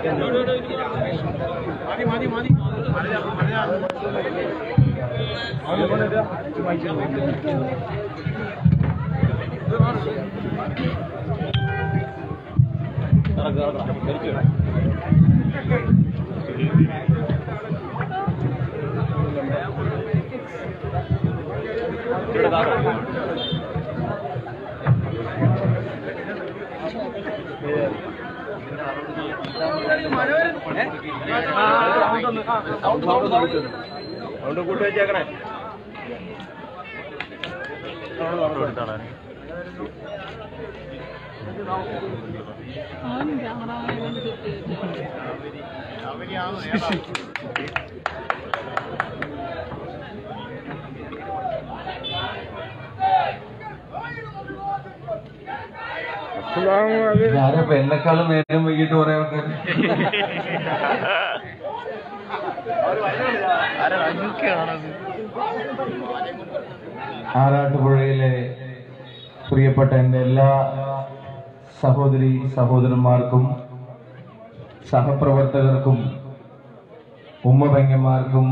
അതുകൊണ്ട് കൂട്ടി വെച്ചേക്കണേ ഞാനിപ്പോ എന്നെക്കാളും നേരം വൈകിട്ട് പറയാൻ ആറാട്ടുപുഴയിലെ പ്രിയപ്പെട്ട എൻ്റെ എല്ലാ സഹോദരി സഹോദരന്മാർക്കും സഹപ്രവർത്തകർക്കും ഉമ്മപെങ്ങന്മാർക്കും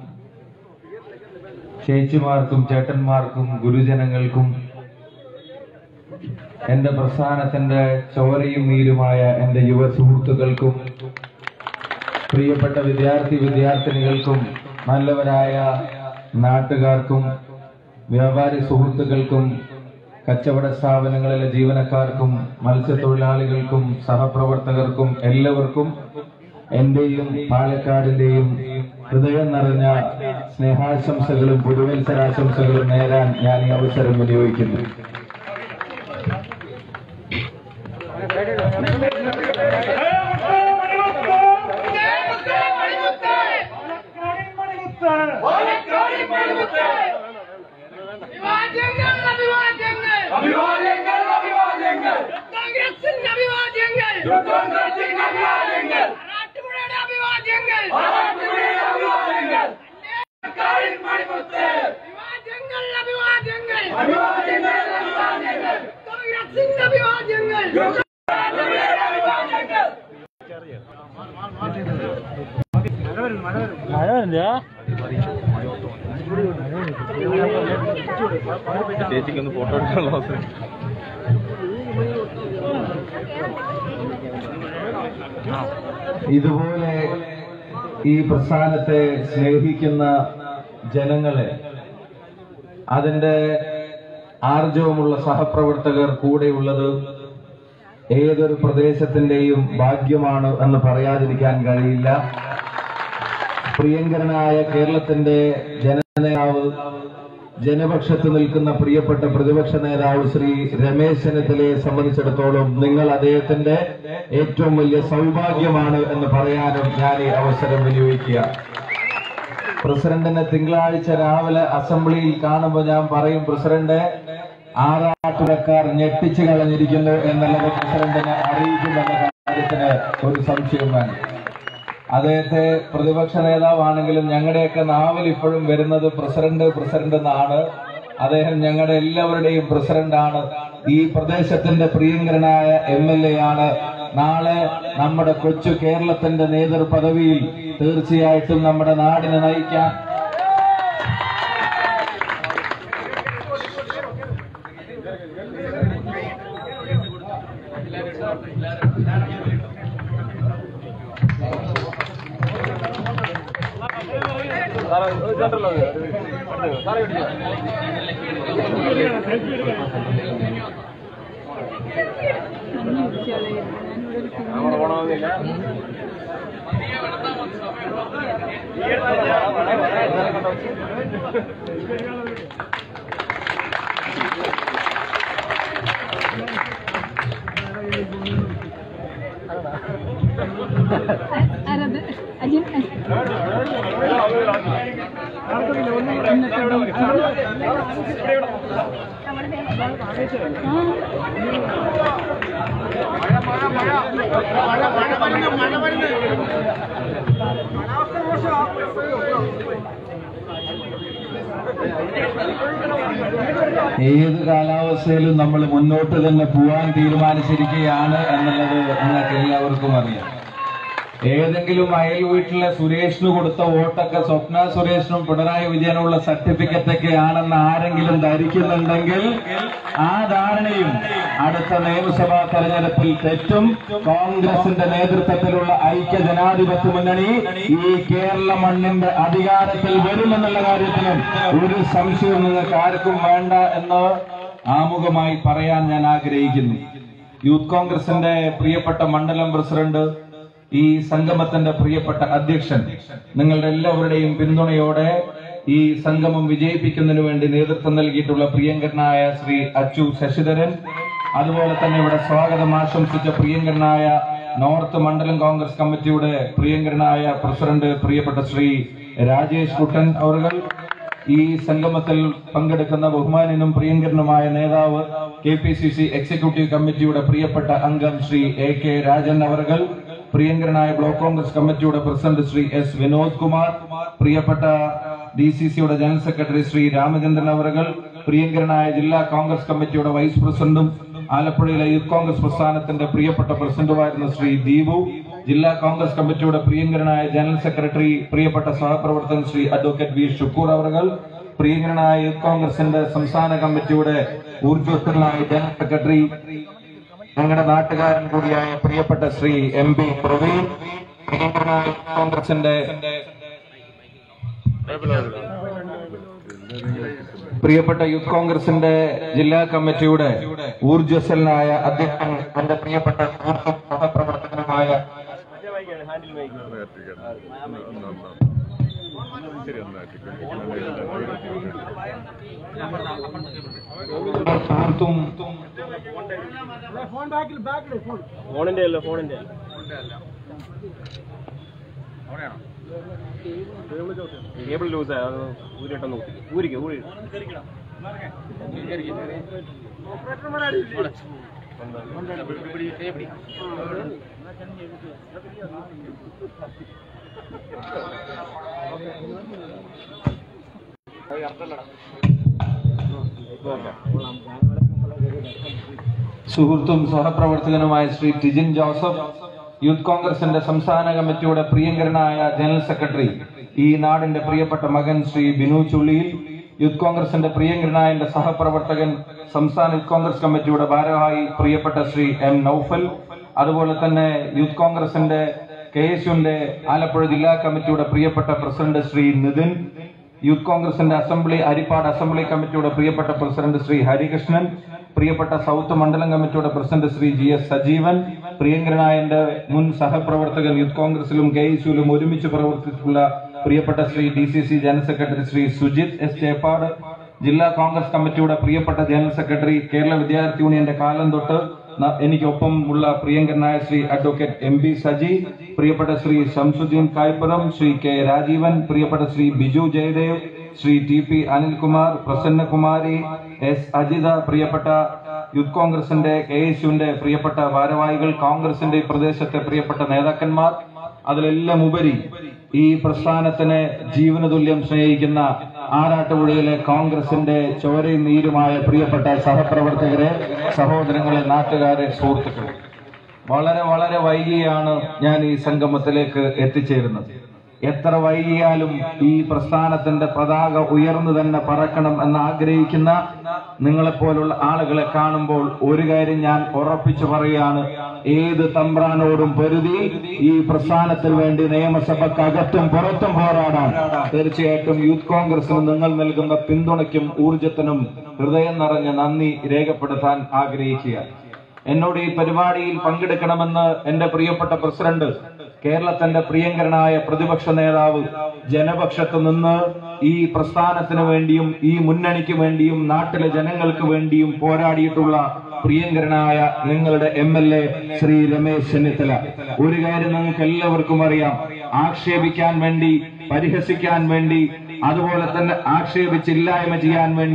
ചേച്ചിമാർക്കും ചേട്ടന്മാർക്കും ഗുരുജനങ്ങൾക്കും എന്റെ പ്രസ്ഥാനത്തിന്റെ ചോരയും നീരുമായ എന്റെ യുവ സുഹൃത്തുക്കൾക്കും പ്രിയപ്പെട്ട വിദ്യാർത്ഥി വിദ്യാർത്ഥിനികൾക്കും നല്ലവരായ നാട്ടുകാർക്കും വ്യാപാരി സുഹൃത്തുക്കൾക്കും കച്ചവട സ്ഥാപനങ്ങളിലെ ജീവനക്കാർക്കും മത്സ്യത്തൊഴിലാളികൾക്കും സഹപ്രവർത്തകർക്കും എല്ലാവർക്കും എന്റെയും പാലക്കാടിന്റെയും ഹൃദയം നിറഞ്ഞ സ്നേഹാശംസകളും പുതുവത്സരാശംസകളും നേരാൻ ഞാൻ ഈ അവസരം വിനിയോഗിക്കുന്നു അഭിവാദ്യങ്ങൾ അഭിവാദ്യങ്ങൾ അഭിവാദ്യങ്ങൾ അഭിവാദ്യങ്ങൾ കോൺഗ്രസിന്റെ അഭിവാദ്യങ്ങൾ കോൺഗ്രസിന്റെ അഭിവാദ്യങ്ങൾ നാട്ടുപുഴയുടെ അഭിവാദ്യങ്ങൾ ആറാട്ടുപുഴയുടെ അഭിവാദ്യങ്ങൾ കാളിൻ മണിമുത്ത് അഭിവാദ്യങ്ങൾ അഭിവാദ്യങ്ങൾ അഭിവാദ്യങ്ങൾ അഭിവാദ്യങ്ങൾ കോൺഗ്രസിന്റെ അഭിവാദ്യങ്ങൾ ആറാട്ടുപുഴയുടെ അഭിവാദ്യങ്ങൾ ചേച്ചിക്കൊന്ന് ഫോട്ടോ എടുക്കാനുള്ള അവസരം ഇതുപോലെ ഈ പ്രസ്ഥാനത്തെ സ്നേഹിക്കുന്ന ജനങ്ങളെ അതിന്റെ ആർജവമുള്ള സഹപ്രവർത്തകർ കൂടെയുള്ളത് ഏതൊരു പ്രദേശത്തിന്റെയും ഭാഗ്യമാണ് എന്ന് പറയാതിരിക്കാൻ കഴിയില്ല പ്രിയങ്കരനായ കേരളത്തിന്റെ ജനനേതാവ് ജനപക്ഷത്ത് നിൽക്കുന്ന പ്രിയപ്പെട്ട പ്രതിപക്ഷ നേതാവ് ശ്രീ രമേശ് ചെന്നിത്തലയെ സംബന്ധിച്ചിടത്തോളം നിങ്ങൾ അദ്ദേഹത്തിന്റെ ഏറ്റവും വലിയ സൗഭാഗ്യമാണ് എന്ന് പറയാനും ഞാൻ ഈ അവസരം വിനിയോഗിക്കുക പ്രസിഡന്റിനെ തിങ്കളാഴ്ച രാവിലെ അസംബ്ലിയിൽ കാണുമ്പോൾ ഞാൻ പറയും പ്രസിഡന്റ് ആറാട്ടുകാർ ഞെട്ടിച്ചു കളഞ്ഞിരിക്കുന്നു എന്നുള്ളത് പ്രസിഡന്റിനെ അറിയിക്കുമെന്ന കാര്യത്തിന് ഒരു സംശയം വേണം അദ്ദേഹത്തെ പ്രതിപക്ഷ നേതാവാണെങ്കിലും ഞങ്ങളുടെയൊക്കെ നാവിൽ ഇപ്പോഴും വരുന്നത് പ്രസിഡന്റ് പ്രസിഡന്റ് എന്നാണ് അദ്ദേഹം ഞങ്ങളുടെ എല്ലാവരുടെയും പ്രസിഡന്റാണ് ഈ പ്രദേശത്തിന്റെ പ്രിയങ്കരനായ എം എൽ എ ആണ് നാളെ നമ്മുടെ കൊച്ചു കേരളത്തിന്റെ നേതൃ പദവിയിൽ തീർച്ചയായിട്ടും നമ്മുടെ നാടിനെ നയിക്കാൻ ആരത് അജിൻ ഏത് കാലാവസ്ഥയിലും നമ്മൾ മുന്നോട്ട് തന്നെ പോവാൻ തീരുമാനിച്ചിരിക്കുകയാണ് എന്നുള്ളത് നിങ്ങൾക്ക് എല്ലാവർക്കും അറിയാം ഏതെങ്കിലും അയൽ വീട്ടിലെ സുരേഷിന് കൊടുത്ത വോട്ടൊക്കെ സ്വപ്ന സുരേഷിനും പിണറായി വിജയനുള്ള സർട്ടിഫിക്കറ്റ് ഒക്കെ ആണെന്ന് ആരെങ്കിലും ധരിക്കുന്നുണ്ടെങ്കിൽ ആ ധാരണയും അടുത്ത നിയമസഭാ തെരഞ്ഞെടുപ്പിൽ തെറ്റും കോൺഗ്രസിന്റെ നേതൃത്വത്തിലുള്ള ഐക്യ ജനാധിപത്യ മുന്നണി ഈ കേരള മണ്ണിന്റെ അധികാരത്തിൽ വരുമെന്നുള്ള കാര്യത്തിലും ഒരു സംശയവും നിങ്ങൾക്ക് ആർക്കും വേണ്ട എന്ന് ആമുഖമായി പറയാൻ ഞാൻ ആഗ്രഹിക്കുന്നു യൂത്ത് കോൺഗ്രസിന്റെ പ്രിയപ്പെട്ട മണ്ഡലം പ്രസിഡന്റ് ഈ സംഗമത്തിന്റെ പ്രിയപ്പെട്ട അധ്യക്ഷൻ നിങ്ങളുടെ എല്ലാവരുടെയും പിന്തുണയോടെ ഈ സംഗമം വിജയിപ്പിക്കുന്നതിന് വേണ്ടി നേതൃത്വം നൽകിയിട്ടുള്ള പ്രിയങ്കരനായ ശ്രീ അച്ചു ശശിധരൻ അതുപോലെ തന്നെ ഇവിടെ സ്വാഗതം ആശംസിച്ച പ്രിയങ്കരനായ നോർത്ത് മണ്ഡലം കോൺഗ്രസ് കമ്മിറ്റിയുടെ പ്രിയങ്കരനായ പ്രസിഡന്റ് പ്രിയപ്പെട്ട ശ്രീ രാജേഷ് കുട്ടൻ അവർ ഈ സംഗമത്തിൽ പങ്കെടുക്കുന്ന ബഹുമാനനും പ്രിയങ്കരനുമായ നേതാവ് K P C C executive കമ്മിറ്റിയുടെ പ്രിയപ്പെട്ട അംഗം ശ്രീ എ കെ രാജൻ അവർകൾ പ്രിയങ്കരനായ ബ്ലോക്ക് കോൺഗ്രസ് കമ്മിറ്റിയുടെ പ്രസിഡന്റ് ശ്രീ എസ് വിനോദ് കുമാർ പ്രിയപ്പെട്ട ഡി സി സിയുടെ ജനറൽ സെക്രട്ടറി ശ്രീ രാമചന്ദ്രൻ അവർകൾ പ്രിയങ്കരനായ ജില്ലാ കോൺഗ്രസ് കമ്മിറ്റിയുടെ വൈസ് പ്രസിഡന്റും ആലപ്പുഴയിലെ യൂത്ത് കോൺഗ്രസ് പ്രസ്ഥാനത്തിന്റെ പ്രിയപ്പെട്ട പ്രസിഡന്റുമായിരുന്ന ശ്രീ ദീപു ജില്ലാ കോൺഗ്രസ് കമ്മിറ്റിയുടെ പ്രിയങ്കരനായ ജനറൽ സെക്രട്ടറി പ്രിയപ്പെട്ട സഹപ്രവർത്തകൻ ശ്രീ അഡ്വക്കേറ്റ് വി ഷുക്കൂർ അവർകൾ പ്രിയങ്കരനായ യൂത്ത് കോൺഗ്രസിന്റെ സംസ്ഥാന കമ്മിറ്റിയുടെ ഊർജ്ജസ്വലനായ ജനറൽ സെക്രട്ടറി ഞങ്ങളുടെ നാട്ടുകാരൻ കൂടിയായ പ്രിയപ്പെട്ട ശ്രീ എം പി പ്രവീൺ പ്രിയങ്കരനായ യൂത്ത് കോൺഗ്രസിന്റെ പ്രിയപ്പെട്ട യൂത്ത് കോൺഗ്രസിന്റെ ജില്ലാ കമ്മിറ്റിയുടെ ഊർജ്ജസ്വലനായ അധ്യക്ഷൻ എന്റെ പ്രിയപ്പെട്ട സുഹൃത്തും സഹപ്രവർത്തകനുമായ സുഹൃത്തും ഫോണിന്റെ അല്ല ഫോണിന്റെ കേബിൾ ലൂസ് ആയി അത് ഊരിട്ടൊന്ന് ഊരിക്ക ഊരി സുഹൃത്തും സഹപ്രവർത്തകനുമായ ശ്രീ ടിജിൻ ജോസഫ് യൂത്ത് കോൺഗ്രസിന്റെ സംസ്ഥാന കമ്മിറ്റിയുടെ പ്രിയങ്കരനായ ജനറൽ സെക്രട്ടറി ഈ നാടിന്റെ പ്രിയപ്പെട്ട മകൻ ശ്രീ ബിനു ചുള്ളിയിൽ യൂത്ത് കോൺഗ്രസിന്റെ പ്രിയങ്കരനായ എന്റെ സഹപ്രവർത്തകൻ സംസ്ഥാന യൂത്ത് കോൺഗ്രസ് കമ്മിറ്റിയുടെ ഭാരവാഹി പ്രിയപ്പെട്ട ശ്രീ എം നൌഫൽ അതുപോലെ തന്നെ യൂത്ത് കോൺഗ്രസിന്റെ കെ എസ് യുന്റെ ആലപ്പുഴ ജില്ലാ കമ്മിറ്റിയുടെ പ്രിയപ്പെട്ട പ്രസിഡന്റ് ശ്രീ നിതിൻ യൂത്ത് കോൺഗ്രസിന്റെ അസംബ്ലി അരിപ്പാട് അസംബ്ലി കമ്മിറ്റിയുടെ പ്രിയപ്പെട്ട പ്രസിഡന്റ് ശ്രീ ഹരികൃഷ്ണൻ പ്രിയപ്പെട്ട സൗത്ത് മണ്ഡലം കമ്മിറ്റിയുടെ president Shri G S Sajeevan പ്രിയങ്കരനായ എന്റെ മുൻ സഹപ്രവർത്തകൻ യൂത്ത് കോൺഗ്രസിലും കെ എസ് യുലും ഒരുമിച്ച് പ്രവർത്തിച്ചിട്ടുള്ള പ്രിയപ്പെട്ട Shri D C C general secretary Shri Sujith S Cheppad ജില്ലാ കോൺഗ്രസ് കമ്മിറ്റിയുടെ പ്രിയപ്പെട്ട ജനറൽ സെക്രട്ടറി കേരള വിദ്യാർത്ഥി യൂണിയന്റെ കാലം തൊട്ട് ന- എനിക്കൊപ്പം ഉള്ള പ്രിയങ്കരനായ Shri advocate M P Saji പ്രിയപ്പെട്ട ശ്രീ ശംസുദ്ദീൻ കായ്പുറം ശ്രീ കെ രാജീവൻ പ്രിയപ്പെട്ട Shri Biju Jayadev Shri T P Anilkumar Prasannakumari S Ajitha പ്രിയപ്പെട്ട യൂത്ത് കോൺഗ്രസിന്റെ കെ എസ് യുവിന്റെ പ്രിയപ്പെട്ട ഭാരവാഹികൾ കോൺഗ്രസിന്റെ ഈ പ്രദേശത്തെ പ്രിയപ്പെട്ട നേതാക്കന്മാർ അതിലെല്ലാം ഉപരി ഈ പ്രസ്ഥാനത്തിന് ജീവന തുല്യം സ്നേഹിക്കുന്ന ആറാട്ടുപുഴയിലെ കോൺഗ്രസിന്റെ ചോരയും നീരുമായ പ്രിയപ്പെട്ട സഹപ്രവർത്തകരെ സഹോദരങ്ങളെ നാട്ടുകാരെ സുഹൃത്തുക്കളെ വളരെ വളരെ വൈകിയാണ് ഞാൻ ഈ സംഗമത്തിലേക്ക് എത്തിച്ചേരുന്നത് എത്ര വൈകിയാലും ഈ പ്രസ്ഥാനത്തിന്റെ പതാക ഉയർന്നു തന്നെ പറക്കണം എന്ന് ആഗ്രഹിക്കുന്ന നിങ്ങളെപ്പോലുള്ള ആളുകളെ കാണുമ്പോൾ ഒരു കാര്യം ഞാൻ ഉറപ്പിച്ചു പറയുകയാണ് ഏത് തമ്പ്രാനോടും പൊരുതി ഈ പ്രസ്ഥാനത്തിന് വേണ്ടി നിയമസഭക്കകത്തും പുറത്തും പോരാടാൻ തീർച്ചയായിട്ടും യൂത്ത് കോൺഗ്രസിന് നിങ്ങൾ നൽകുന്ന പിന്തുണയ്ക്കും ഊർജത്തിനും ഹൃദയം നിറഞ്ഞ നന്ദി രേഖപ്പെടുത്താൻ ആഗ്രഹിക്കുകയാണ് എന്നോട് ഈ പരിപാടിയിൽ പങ്കെടുക്കണമെന്ന് എന്റെ പ്രിയപ്പെട്ട പ്രസിഡന്റ് കേരളത്തിന്റെ പ്രിയങ്കരനായ പ്രതിപക്ഷ നേതാവ് ജനപക്ഷത്ത് നിന്ന് ഈ പ്രസ്ഥാനത്തിന് വേണ്ടിയും ഈ മുന്നണിക്ക് വേണ്ടിയും നാട്ടിലെ ജനങ്ങൾക്ക് വേണ്ടിയും പോരാടിയിട്ടുള്ള പ്രിയങ്കരനായ നിങ്ങളുടെ M L A Shri Ramesh Chennithala ഒരു കാര്യം നിങ്ങൾക്ക് എല്ലാവർക്കും അറിയാം ആക്ഷേപിക്കാൻ വേണ്ടി പരിഹസിക്കാൻ വേണ്ടി അതുപോലെ തന്നെ ആക്ഷേപിച്ചില്ലായ്മ ചെയ്യാൻ വേണ്ടി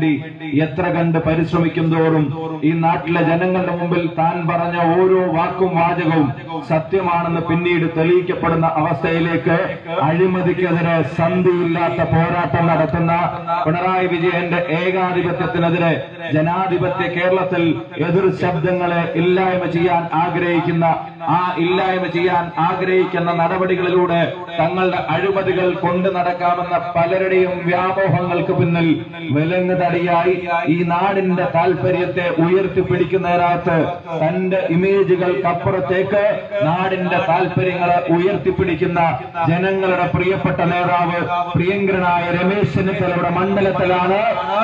എത്ര കണ്ട് പരിശ്രമിക്കും തോറും ഈ നാട്ടിലെ ജനങ്ങളുടെ മുമ്പിൽ താൻ പറഞ്ഞ ഓരോ വാക്കും വാചകവും സത്യമാണെന്ന് പിന്നീട് തെളിയിക്കപ്പെടുന്ന അവസ്ഥയിലേക്ക് അഴിമതിക്കെതിരെ സന്ധിയില്ലാത്ത പോരാട്ടം നടത്തുന്ന പിണറായി വിജയന്റെ ഏകാധിപത്യത്തിനെതിരെ ജനാധിപത്യ കേരളത്തിൽ എതിർ ശബ്ദങ്ങളെ ഇല്ലായ്മ ചെയ്യാൻ ആഗ്രഹിക്കുന്ന ആ ഇല്ലായ്മ ചെയ്യാൻ ആഗ്രഹിക്കുന്ന നടപടികളിലൂടെ തങ്ങളുടെ അഴിമതികൾ കൊണ്ടു നടക്കാമെന്ന പലരുടെയും വ്യാമോഹങ്ങൾക്ക് പിന്നിൽ വിലങ്ങ് തടിയായി ഈ നാടിന്റെ താല്പര്യത്തെ ഉയർത്തിപ്പിടിക്കുന്നതിനകത്ത് തന്റെ ഇമേജുകൾക്കപ്പുറത്തേക്ക് നാടിന്റെ താല്പര്യങ്ങളെ ഉയർത്തിപ്പിടിക്കുന്ന ജനങ്ങളുടെ പ്രിയപ്പെട്ട നേതാവ് പ്രിയങ്കരനായ രമേശ് ചെന്നിത്തലയുടെ മണ്ഡലത്തിലാണ്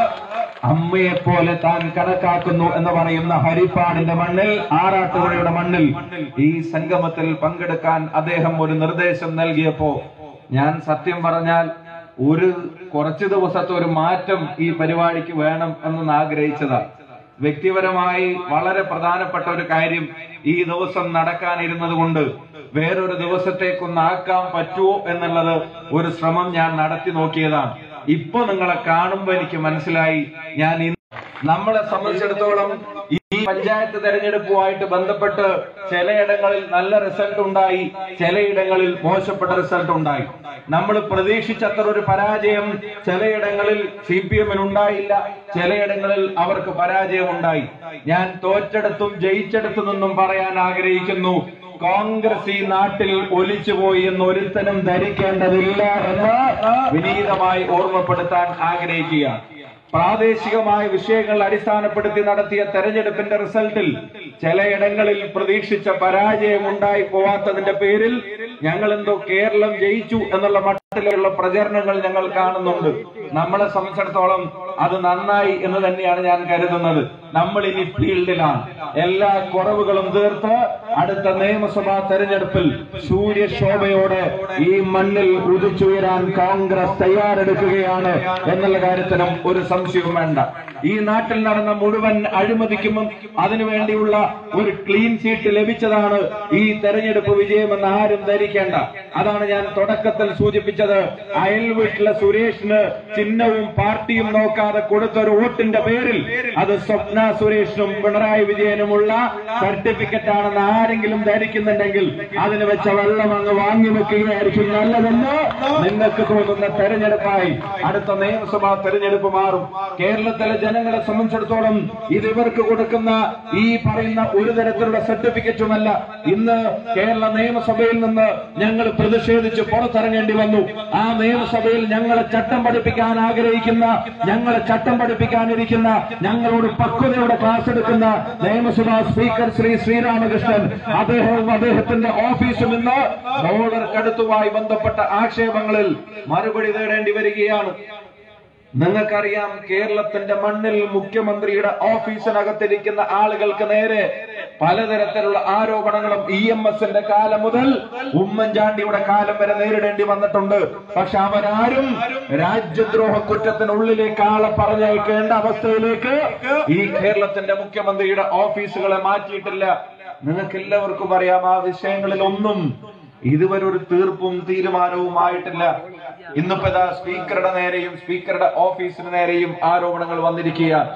അമ്മയെ പോലെ താൻ കണക്കാക്കുന്നു എന്ന് പറയുന്ന ഹരിപ്പാടിന്റെ മണ്ണിൽ ആറാട്ടുപുഴയുടെ മണ്ണിൽ ഈ സംഗമത്തിൽ പങ്കെടുക്കാൻ അദ്ദേഹം ഒരു നിർദ്ദേശം നൽകിയപ്പോ ഞാൻ സത്യം പറഞ്ഞാൽ ഒരു കുറച്ചു ദിവസത്തെ ഒരു മാറ്റം ഈ പരിപാടിക്ക് വേണം എന്നൊന്ന് ആഗ്രഹിച്ചതാണ് വ്യക്തിപരമായി വളരെ പ്രധാനപ്പെട്ട ഒരു കാര്യം ഈ ദിവസം നടക്കാനിരുന്നത് കൊണ്ട് വേറൊരു ദിവസത്തേക്കൊന്ന് ആക്കാൻ പറ്റുമോ എന്നുള്ളത് ഒരു ശ്രമം ഞാൻ നടത്തി നോക്കിയതാണ് ഇപ്പൊ നിങ്ങളെ കാണുമ്പോ എനിക്ക് മനസ്സിലായി ഞാൻ ഇന്ന് നമ്മളെ സംബന്ധിച്ചിടത്തോളം ഈ പഞ്ചായത്ത് തെരഞ്ഞെടുപ്പുമായിട്ട് ബന്ധപ്പെട്ട് ചിലയിടങ്ങളിൽ നല്ല റിസൾട്ട് ഉണ്ടായി ചിലയിടങ്ങളിൽ മോശപ്പെട്ട റിസൾട്ട് ഉണ്ടായി നമ്മൾ പ്രതീക്ഷിച്ചത്ര ഒരു പരാജയം ചിലയിടങ്ങളിൽ സി പി എമ്മിന് ഉണ്ടായില്ല ചിലയിടങ്ങളിൽ അവർക്ക് പരാജയം ഉണ്ടായി ഞാൻ തോറ്റെടുത്തും ജയിച്ചെടുത്തു നിന്നും പറയാൻ ആഗ്രഹിക്കുന്നു കോൺഗ്രസ് ഈ നാട്ടിൽ ഒലിച്ചുപോയി എന്ന് ഒരുത്തനും ധരിക്കേണ്ടതില്ല എന്ന് വിനീതമായി ഓർമ്മപ്പെടുത്താൻ ആഗ്രഹിക്കുകയാണ് പ്രാദേശികമായ വിഷയങ്ങൾ അടിസ്ഥാനപ്പെടുത്തി നടത്തിയ തെരഞ്ഞെടുപ്പിന്റെ റിസൾട്ടിൽ ചിലയിടങ്ങളിൽ പ്രതീക്ഷിച്ച പരാജയം ഉണ്ടായി പോവാത്തതിന്റെ പേരിൽ ഞങ്ങൾ എന്തോ കേരളം ജയിച്ചു എന്നുള്ള മട്ടിലുള്ള പ്രചരണങ്ങൾ ഞങ്ങൾ കാണുന്നുണ്ട് നമ്മളെ സംബന്ധിച്ചിടത്തോളം അത് നന്നായി എന്ന് തന്നെയാണ് ഞാൻ കരുതുന്നത് നമ്മൾ ഇനി ഫീൽഡിലാണ് എല്ലാ കുറവുകളും തീർത്ത് അടുത്ത നിയമസഭാ തെരഞ്ഞെടുപ്പിൽ സൂര്യശോഭയോടെ ഈ മണ്ണിൽ ഉദിച്ചുയരാൻ കോൺഗ്രസ് തയ്യാറെടുക്കുകയാണ് എന്നുള്ള കാര്യത്തിനും ഒരു സംശയവും വേണ്ട ഈ നാട്ടിൽ നടന്ന മുഴുവൻ അഴിമതിക്കും അതിനുവേണ്ടിയുള്ള ഒരു ക്ലീൻ ചീറ്റ് ലഭിച്ചതാണ് ഈ തെരഞ്ഞെടുപ്പ് വിജയമെന്ന് ആരും ധരിക്കേണ്ട അതാണ് ഞാൻ തുടക്കത്തിൽ സൂചിപ്പിച്ചത് അയൽ വീട്ടിലെ സുരേഷിന് ചിഹ്നവും പാർട്ടിയും നോക്കാതെ കൊടുത്ത ഒരു വോട്ടിന്റെ പേരിൽ അത് സ്വപ്ന സുരേഷിനും പിണറായി വിജയനുമുള്ള സർട്ടിഫിക്കറ്റ് ആണെന്ന് ആരെങ്കിലും ധരിക്കുന്നുണ്ടെങ്കിൽ അതിന് വെച്ച വെള്ളം അങ്ങ് വാങ്ങി വെക്കുകയായിരിക്കും നല്ലതെന്ന് നിങ്ങൾക്ക് തോന്നുന്ന തെരഞ്ഞെടുപ്പായി അടുത്ത നിയമസഭാ തെരഞ്ഞെടുപ്പ് മാറും കേരളത്തിലെ ജനങ്ങളെ സംബന്ധിച്ചിടത്തോളം ഇത് ഇവർക്ക് കൊടുക്കുന്ന ഈ പറയുന്ന ഒരു തരത്തിലുള്ള സർട്ടിഫിക്കറ്റുമല്ല ഇന്ന് കേരള നിയമസഭയിൽ നിന്ന് ഞങ്ങൾ പ്രതിഷേധിച്ച് പുറത്തിറങ്ങേണ്ടി വന്നു ആ നിയമസഭയിൽ ഞങ്ങളെ ചട്ടം പഠിപ്പിക്കാൻ ആഗ്രഹിക്കുന്ന ഞങ്ങളെ ചട്ടം പഠിപ്പിക്കാനിരിക്കുന്ന ഞങ്ങളോട് പക്വതയുടെ ക്ലാസ് എടുക്കുന്ന നിയമസഭാ സ്പീക്കർ ശ്രീ ശ്രീരാമകൃഷ്ണൻ അദ്ദേഹവും അദ്ദേഹത്തിന്റെ ഓഫീസും ഇന്ന് ഡോളർക്കടുത്തുമായി ബന്ധപ്പെട്ട ആക്ഷേപങ്ങളിൽ മറുപടി തേടേണ്ടി വരികയാണ് നിങ്ങൾക്കറിയാം കേരളത്തിന്റെ മണ്ണിൽ മുഖ്യമന്ത്രിയുടെ ഓഫീസിനകത്തിരിക്കുന്ന ആളുകൾക്ക് നേരെ പലതരത്തിലുള്ള ആരോപണങ്ങളും ഇ എം എസിന്റെ കാലം മുതൽ ഉമ്മൻചാണ്ടിയുടെ കാലം വരെ നേരിടേണ്ടി വന്നിട്ടുണ്ട് പക്ഷെ അവരാരും രാജ്യദ്രോഹ കുറ്റത്തിനുള്ളിലേക്ക് ആളെ പറഞ്ഞയക്കേണ്ട അവസ്ഥയിലേക്ക് ഈ കേരളത്തിന്റെ മുഖ്യമന്ത്രിയുടെ ഓഫീസുകളെ മാറ്റിയിട്ടില്ല നിങ്ങൾക്ക് എല്ലാവർക്കും അറിയാം ആ വിഷയങ്ങളിൽ ഒന്നും ഇതുവരെ ഒരു തീർപ്പും തീരുമാനവുമായിട്ടില്ല ഇന്നിപ്പോ ഇതാ സ്പീക്കറുടെ നേരെയും സ്പീക്കറുടെ ഓഫീസിന് നേരെയും ആരോപണങ്ങൾ വന്നിരിക്കുകയാണ്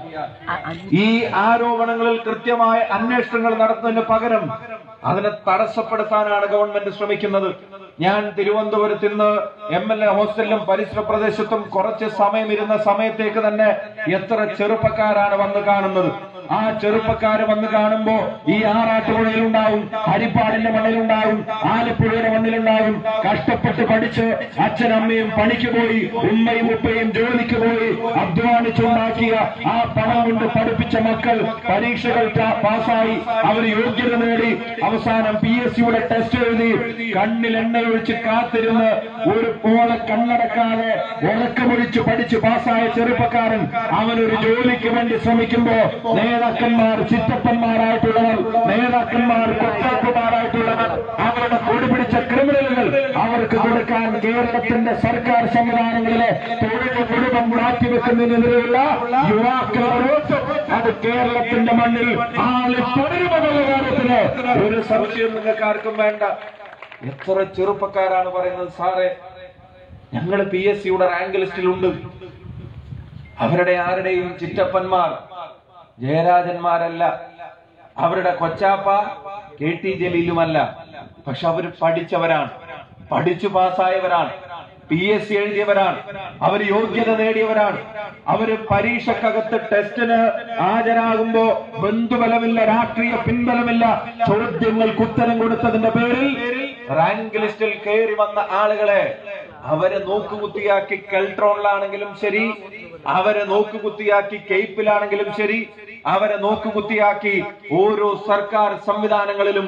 ഈ ആരോപണങ്ങളിൽ കൃത്യമായ അന്വേഷണങ്ങൾ നടത്തുന്നതിന് പകരം അതിനെ തടസ്സപ്പെടുത്താനാണ് ഗവൺമെന്റ് ശ്രമിക്കുന്നത് ഞാൻ തിരുവനന്തപുരത്ത് ഇന്ന് എം എൽ എ ഹോസ്റ്റലിലും പരിസര പ്രദേശത്തും കുറച്ച് സമയം ഇരുന്ന സമയത്തേക്ക് തന്നെ എത്ര ചെറുപ്പക്കാരാണ് വന്ന് കാണുന്നത് ആ ചെറുപ്പക്കാര് വന്ന് കാണുമ്പോ ഈ ആറാട്ടുപുഴയിലുണ്ടാവും ഹരിപ്പാടിന്റെ മണ്ണിലുണ്ടാവും ആലപ്പുഴയുടെ മണ്ണിലുണ്ടാവും കഷ്ടപ്പെട്ട് പഠിച്ച് അച്ഛനമ്മയും പണിക്ക് പോയി ഉമ്മയും ഉപ്പയും ജോലിക്ക് പോയി അധ്വാനിച്ചുണ്ടാക്കിയ ആ പണം കൊണ്ട് പഠിപ്പിച്ച മക്കൾ പരീക്ഷകൾ പാ- പാസ്സായി അവർ യോഗ്യത നേടി അവസാനം പി എസ് സിയുടെ ടെസ്റ്റ് എഴുതി കണ്ണിൽ എണ്ണയൊഴിച്ച് കാത്തിരുന്ന് ഒരു പോലെ കണ്ണടക്കാതെ ഉറക്കമൊഴിച്ച് പഠിച്ച് പാസ്സായ ചെറുപ്പക്കാരൻ അവനൊരു ജോലിക്ക് വേണ്ടി ശ്രമിക്കുമ്പോ നേതാക്കന്മാർ ചിറ്റപ്പന്മാരായിട്ടുള്ളവർ നേതാക്കന്മാർ കൊച്ചാപ്പുമാരായിട്ടുള്ളവർ അവരുടെ കൊടി പിടിച്ച ക്രിമിനലുകൾ അവർക്ക് കൊടുക്കാൻ കേരളത്തിന്റെ സർക്കാർ സംവിധാനങ്ങളിലെ തൊഴിൽ കുടുംബം മാറ്റിവെക്കുന്നതിനെതിരെയുള്ള യുവാക്കളുടെ അത് കേരളത്തിന്റെ മണ്ണിൽ ആളി തുടരുമെന്നുള്ള കാര്യത്തിന് ഒരു സംശയം നിങ്ങൾക്ക് ആർക്കും വേണ്ട എത്ര ചെറുപ്പക്കാരാണ് പറയുന്നത് സാറേ ഞങ്ങൾ പി എസ് സിയുടെ റാങ്ക് ലിസ്റ്റിലുണ്ട് അവരുടെ ആരുടെയും ചിറ്റപ്പന്മാർ ജയരാജന്മാരല്ല അവരുടെ കൊച്ചാപ്പ കെ ടി ജലീലുമല്ല പക്ഷെ അവർ പഠിച്ചവരാണ് പഠിച്ചു പാസ്സായവരാണ് പി എസ് സി എഴുതിയവരാണ് അവർ യോഗ്യത നേടിയവരാണ് അവര് പരീക്ഷക്കകത്ത് ടെസ്റ്റിന് ഹാജരാകുമ്പോ ബന്ധുബലമില്ല രാഷ്ട്രീയ പിൻബലമില്ല ചോദ്യങ്ങൾക്ക് ഉത്തരം കൊടുത്തതിന്റെ പേരിൽ റാങ്ക് ലിസ്റ്റിൽ കയറി വന്ന ആളുകളെ അവരെ നോക്കുകുത്തിയാക്കി കെൽട്രോണിലാണെങ്കിലും ശരി അവരെ നോക്കുകുത്തിയാക്കി കേപ്പിലാണെങ്കിലും ശരി അവരെ നോക്കുകുത്തിയാക്കി ഓരോ സർക്കാർ സംവിധാനങ്ങളിലും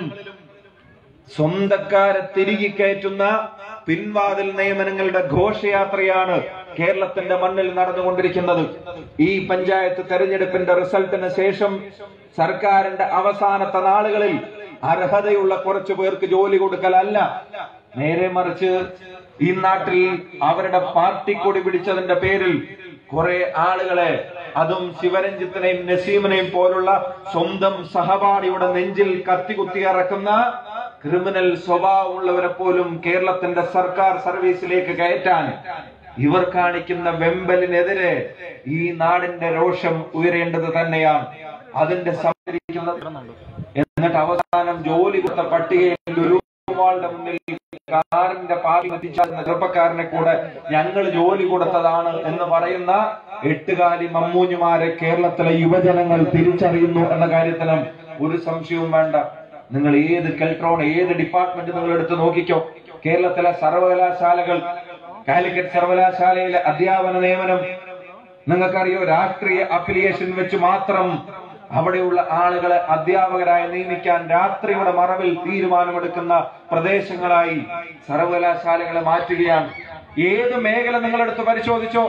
സ്വന്തക്കാരെ തിരികെ കയറ്റുന്ന പിൻവാതിൽ നിയമനങ്ങളുടെ ഘോഷയാത്രയാണ് കേരളത്തിന്റെ മണ്ണിൽ നടന്നുകൊണ്ടിരിക്കുന്നത് ഈ പഞ്ചായത്ത് തെരഞ്ഞെടുപ്പിന്റെ റിസൾട്ടിന് ശേഷം സർക്കാരിന്റെ അവസാനത്തെ നാളുകളിൽ അർഹതയുള്ള കുറച്ചു പേർക്ക് ജോലി കൊടുക്കലല്ല നേരെ മറിച്ച് ഈ നാട്ടിൽ അവരുടെ പാർട്ടി കൊടി പിടിച്ചതിന്റെ പേരിൽ കുറെ ആളുകളെ അതും ശിവരഞ്ജിത്തിനെയും നസീമിനെയും പോലുള്ള സ്വന്തം സഹപാഠിയുടെ നെഞ്ചിൽ കത്തികുത്തി ഇറക്കുന്ന ക്രിമിനൽ സ്വഭാവമുള്ളവരെ പോലും കേരളത്തിന്റെ സർക്കാർ സർവീസിലേക്ക് കയറ്റാൻ ഇവർ കാണിക്കുന്ന വെമ്പലിനെതിരെ ഈ നാടിന്റെ രോഷം ഉയരേണ്ടത് തന്നെയാണ് അതിന്റെ സംഭരിക്കുന്നത് എന്നിട്ട് അവസാനം ജോലി കൊടുത്ത പട്ടികയിൽ ഒരു ആളുടെ മുന്നിൽ കാറിന്റെ പാതി എത്തിച്ചാൽ ചെറുപ്പക്കാരനെ കൂടെ ഞങ്ങൾ ജോലി കൊടുത്തതാണ് എന്ന് പറയുന്ന എട്ടുകാലി മമ്മൂഞ്ഞുമാരെ കേരളത്തിലെ യുവജനങ്ങൾ തിരിച്ചറിയുന്നു എന്ന കാര്യത്തിലും ഒരു സംശയവും വേണ്ട നിങ്ങൾ ഏത് കെൽട്രോൺ ഏത് ഡിപ്പാർട്ട്മെന്റ് നിങ്ങൾ എടുത്ത് നോക്കിക്കോ കേരളത്തിലെ സർവകലാശാലകൾ കാലിക്കറ്റ് സർവകലാശാലയിലെ അധ്യാപന നിയമനം നിങ്ങൾക്കറിയോ രാഷ്ട്രീയ അഫിലിയേഷൻ വെച്ച് മാത്രം അവിടെയുള്ള ആളുകളെ അധ്യാപകരായി നിയമിക്കാൻ രാത്രിയുടെ മറവിൽ തീരുമാനമെടുക്കുന്ന പ്രദേശങ്ങളായി സർവകലാശാലകളെ മാറ്റുകയാണ് ഏത് മേഖല നിങ്ങളെടുത്ത് പരിശോധിച്ചോ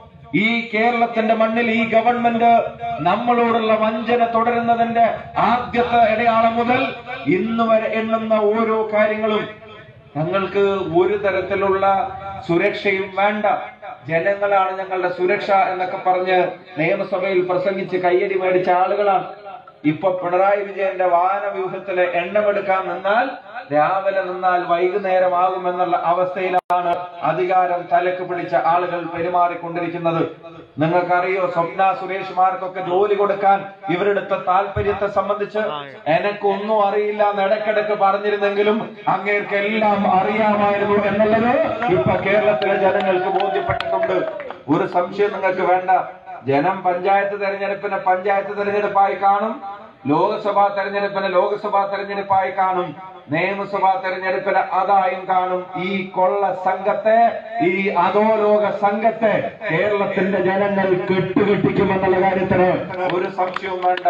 ഈ കേരളത്തിന്റെ മണ്ണിൽ ഈ ഗവൺമെന്റ് നമ്മളോടുള്ള വഞ്ചന തുടരുന്നതിന്റെ ആദ്യത്തെ ഇടയാളം മുതൽ ഇന്ന് വരെ എണ്ണുന്ന ഓരോ കാര്യങ്ങളും ഞങ്ങൾക്ക് ഒരു തരത്തിലുള്ള സുരക്ഷയും വേണ്ട ജനങ്ങളാണ് ഞങ്ങളുടെ സുരക്ഷ എന്നൊക്കെ പറഞ്ഞ് നിയമസഭയിൽ പ്രസംഗിച്ച് കയ്യടി മേടിച്ച ആളുകളാണ് ഇപ്പൊ പിണറായി വിജയന്റെ വാഹന വ്യൂഹത്തിലെ എണ്ണമെടുക്കാൻ നിന്നാൽ രാവിലെ നിന്നാൽ വൈകുന്നേരമാകുമെന്നുള്ള അവസ്ഥയിലാണ് അധികാരം തലക്ക് പിടിച്ച ആളുകൾ പെരുമാറിക്കൊണ്ടിരിക്കുന്നത് നിങ്ങൾക്കറിയോ സ്വപ്ന സുരേഷ്മാർക്കൊക്കെ ജോലി കൊടുക്കാൻ ഇവരെടുത്ത താല്പര്യത്തെ സംബന്ധിച്ച് എനക്കൊന്നും അറിയില്ല എന്ന് ഇടയ്ക്കിടയ്ക്ക് പറഞ്ഞിരുന്നെങ്കിലും അങ്ങേർക്ക് എല്ലാം അറിയാമായിരുന്നു എന്നുള്ളത് ഇപ്പൊ കേരളത്തിലെ ജനങ്ങൾക്ക് ബോധ്യപ്പെട്ടിട്ടുണ്ട് ഒരു സംശയം നിങ്ങൾക്ക് വേണ്ട ജനം പഞ്ചായത്ത് തെരഞ്ഞെടുപ്പിനെ പഞ്ചായത്ത് തെരഞ്ഞെടുപ്പായി കാണും ലോക്സഭാ തെരഞ്ഞെടുപ്പിനെ ലോക്സഭാ തെരഞ്ഞെടുപ്പായി കാണും നിയമസഭാ തെരഞ്ഞെടുപ്പിന് അതായും കാണും ഈ കൊള്ള സംഘത്തെ ഈ അധോലോക സംഘത്തെ കേരളത്തിന്റെ ജനങ്ങൾ കെട്ടുകെട്ടിക്കുമെന്നുള്ള കാര്യത്തിന് ഒരു സംശയവും വേണ്ട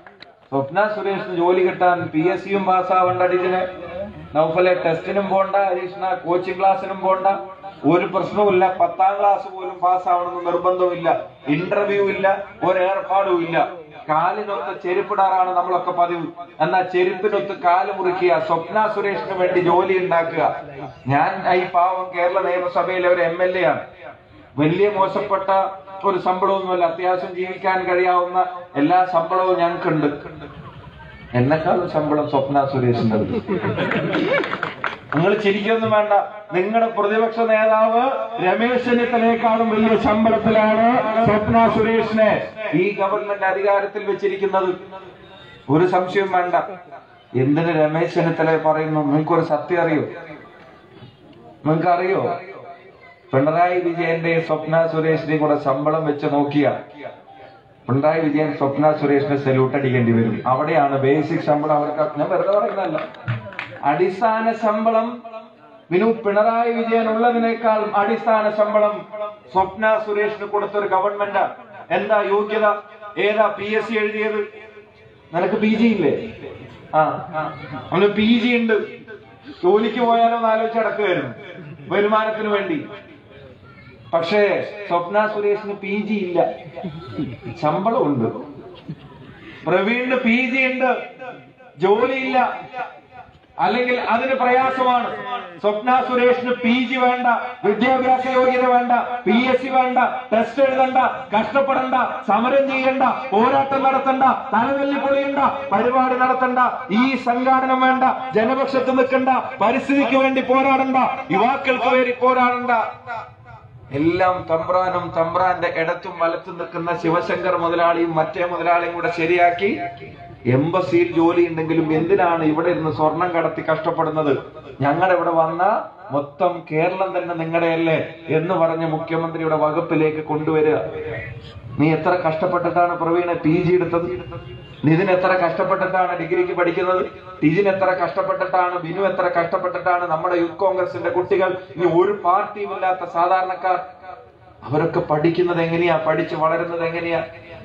സ്വപ്ന സുരേഷിന് ജോലി കിട്ടാൻ പി എസ് സിയും പാസ്സാവേണ്ട അടിച്ചിന് നൗഫലെ ടെസ്റ്റിനും പോണ്ട ഹരീഷ്ണ കോച്ചിങ് ക്ലാസ്സിനും പോണ്ട ഒരു പ്രശ്നവുമില്ല പത്താം ക്ലാസ് പോലും പാസ്സാവണമെന്ന് നിർബന്ധമില്ല ഇന്റർവ്യൂ ഇല്ല ഒരു ഏർപ്പാടും ഇല്ല കാലിനൊത്ത് ചെരുപ്പിടാറാണ് നമ്മളൊക്കെ പതിവ് എന്നാൽ ചെരുപ്പിനൊത്ത് കാല് മുറിക്കുക സ്വപ്ന സുരേഷിന് വേണ്ടി ജോലി ഉണ്ടാക്കുക ഞാൻ ഈ പാവം കേരള നിയമസഭയിലെ ഒരു എം എൽ എ ആണ് വലിയ മോശപ്പെട്ട ഒരു ശമ്പളമൊന്നുമല്ല അത്യാവശ്യം ജീവിക്കാൻ കഴിയാവുന്ന എല്ലാ ശമ്പളവും ഞങ്ങൾക്കുണ്ട് എന്നെക്കാളും ശമ്പളം സ്വപ്ന സുരേഷിന്റെ നിങ്ങൾ ചിരിക്കൊന്നും വേണ്ട നിങ്ങളുടെ പ്രതിപക്ഷ നേതാവ് രമേശ് ചെന്നിത്തലയെക്കാളും വലിയ ശമ്പളത്തിലാണ് സ്വപ്ന സുരേഷിനെ ഈ ഗവൺമെന്റ് അധികാരത്തിൽ വെച്ചിരിക്കുന്നത് ഒരു സംശയവും വേണ്ട എന്തിന് രമേശ് ചെന്നിത്തല പറയുന്നു നിങ്ങൾക്കൊരു സത്യം അറിയോ നിങ്ങൾക്ക് അറിയോ പിണറായി വിജയന്റെയും സ്വപ്ന സുരേഷിന്റെയും കൂടെ ശമ്പളം വെച്ച് നോക്കിയ പിണറായി വിജയൻ സ്വപ്ന സുരേഷിനെ സല്യൂട്ട് അടിക്കേണ്ടി വരും അവിടെയാണ് ബേസിക് ശമ്പളം അവർക്ക് ഞാൻ വെറുതെ പറയുന്നതല്ല അടിസ്ഥാന ശമ്പളം വിനു പിണറായി വിജയൻ ഉള്ളതിനേക്കാൾ അടിസ്ഥാന ശമ്പളം സ്വപ്ന സുരേഷിന് കൊടുത്തൊരു ഗവൺമെന്റ് എന്താ യോഗ്യത ഏതാ പി എസ് സി എഴുതിയത് നിനക്ക് പി ജി ഇല്ലേ ആ അവന് പി ജി ഉണ്ട് ജോലിക്ക് പോയാലോ എന്ന് ആലോചിച്ച് നടക്കുമായിരുന്നു വരുമാനത്തിന് വേണ്ടി പക്ഷേ സ്വപ്ന സുരേഷിന് പി ജി ഇല്ല ശമ്പളമുണ്ട് പ്രവീണിന് പി ജി ഉണ്ട് ജോലിയില്ല അല്ലെങ്കിൽ അതിന് പ്രയാസമാണ് സ്വപ്ന സുരേഷിന് പി ജി വേണ്ട വിദ്യാഭ്യാസ യോഗ്യത വേണ്ട പി എസ് സി വേണ്ട ടെസ്റ്റ് എഴുതണ്ട കഷ്ടപ്പെടണ്ട സമരം ചെയ്യണ്ട പോരാട്ടം നടത്തണ്ട തലവെല്ലി പൊളിയണ്ട പരിപാടി നടത്തണ്ട ഈ സംഘാടനം വേണ്ട ജനപക്ഷത്ത് നിൽക്കണ്ട പരിസ്ഥിതിക്ക് വേണ്ടി പോരാടണ്ട യുവാക്കൾക്ക് വേണ്ടി പോരാടണ്ട എല്ലാം തമ്പ്രാനും തമ്പ്രാന്റെ ഇടത്തും വലത്തും നിൽക്കുന്ന ശിവശങ്കർ മുതലാളിയും മറ്റേ മുതലാളിയും കൂടെ ശരിയാക്കി എംബസിയിൽ ജോലി ഉണ്ടെങ്കിലും എന്തിനാണ് ഇവിടെ ഇരുന്ന് സ്വർണം കടത്തി കഷ്ടപ്പെടുന്നത് ഞങ്ങളുടെ ഇവിടെ വന്ന മൊത്തം കേരളം തന്നെ നിങ്ങളുടെയല്ലേ എന്ന് പറഞ്ഞ് മുഖ്യമന്ത്രിയുടെ വകുപ്പിലേക്ക് കൊണ്ടുവരിക നീ എത്ര കഷ്ടപ്പെട്ടിട്ടാണ് പ്രവീണ പി ജി എടുത്തത് നിതിൻ എത്ര കഷ്ടപ്പെട്ടിട്ടാണ് ഡിഗ്രിക്ക് പഠിക്കുന്നത് ടിജിൻ എത്ര കഷ്ടപ്പെട്ടിട്ടാണ് ബിനു എത്ര കഷ്ടപ്പെട്ടിട്ടാണ് നമ്മുടെ യൂത്ത് കോൺഗ്രസിന്റെ കുട്ടികൾ ഇനി ഒരു പാർട്ടിയും ഇല്ലാത്ത സാധാരണക്കാർ അവരൊക്കെ പഠിക്കുന്നത് എങ്ങനെയാ പഠിച്ച് വളരുന്നത് എങ്ങനെയാ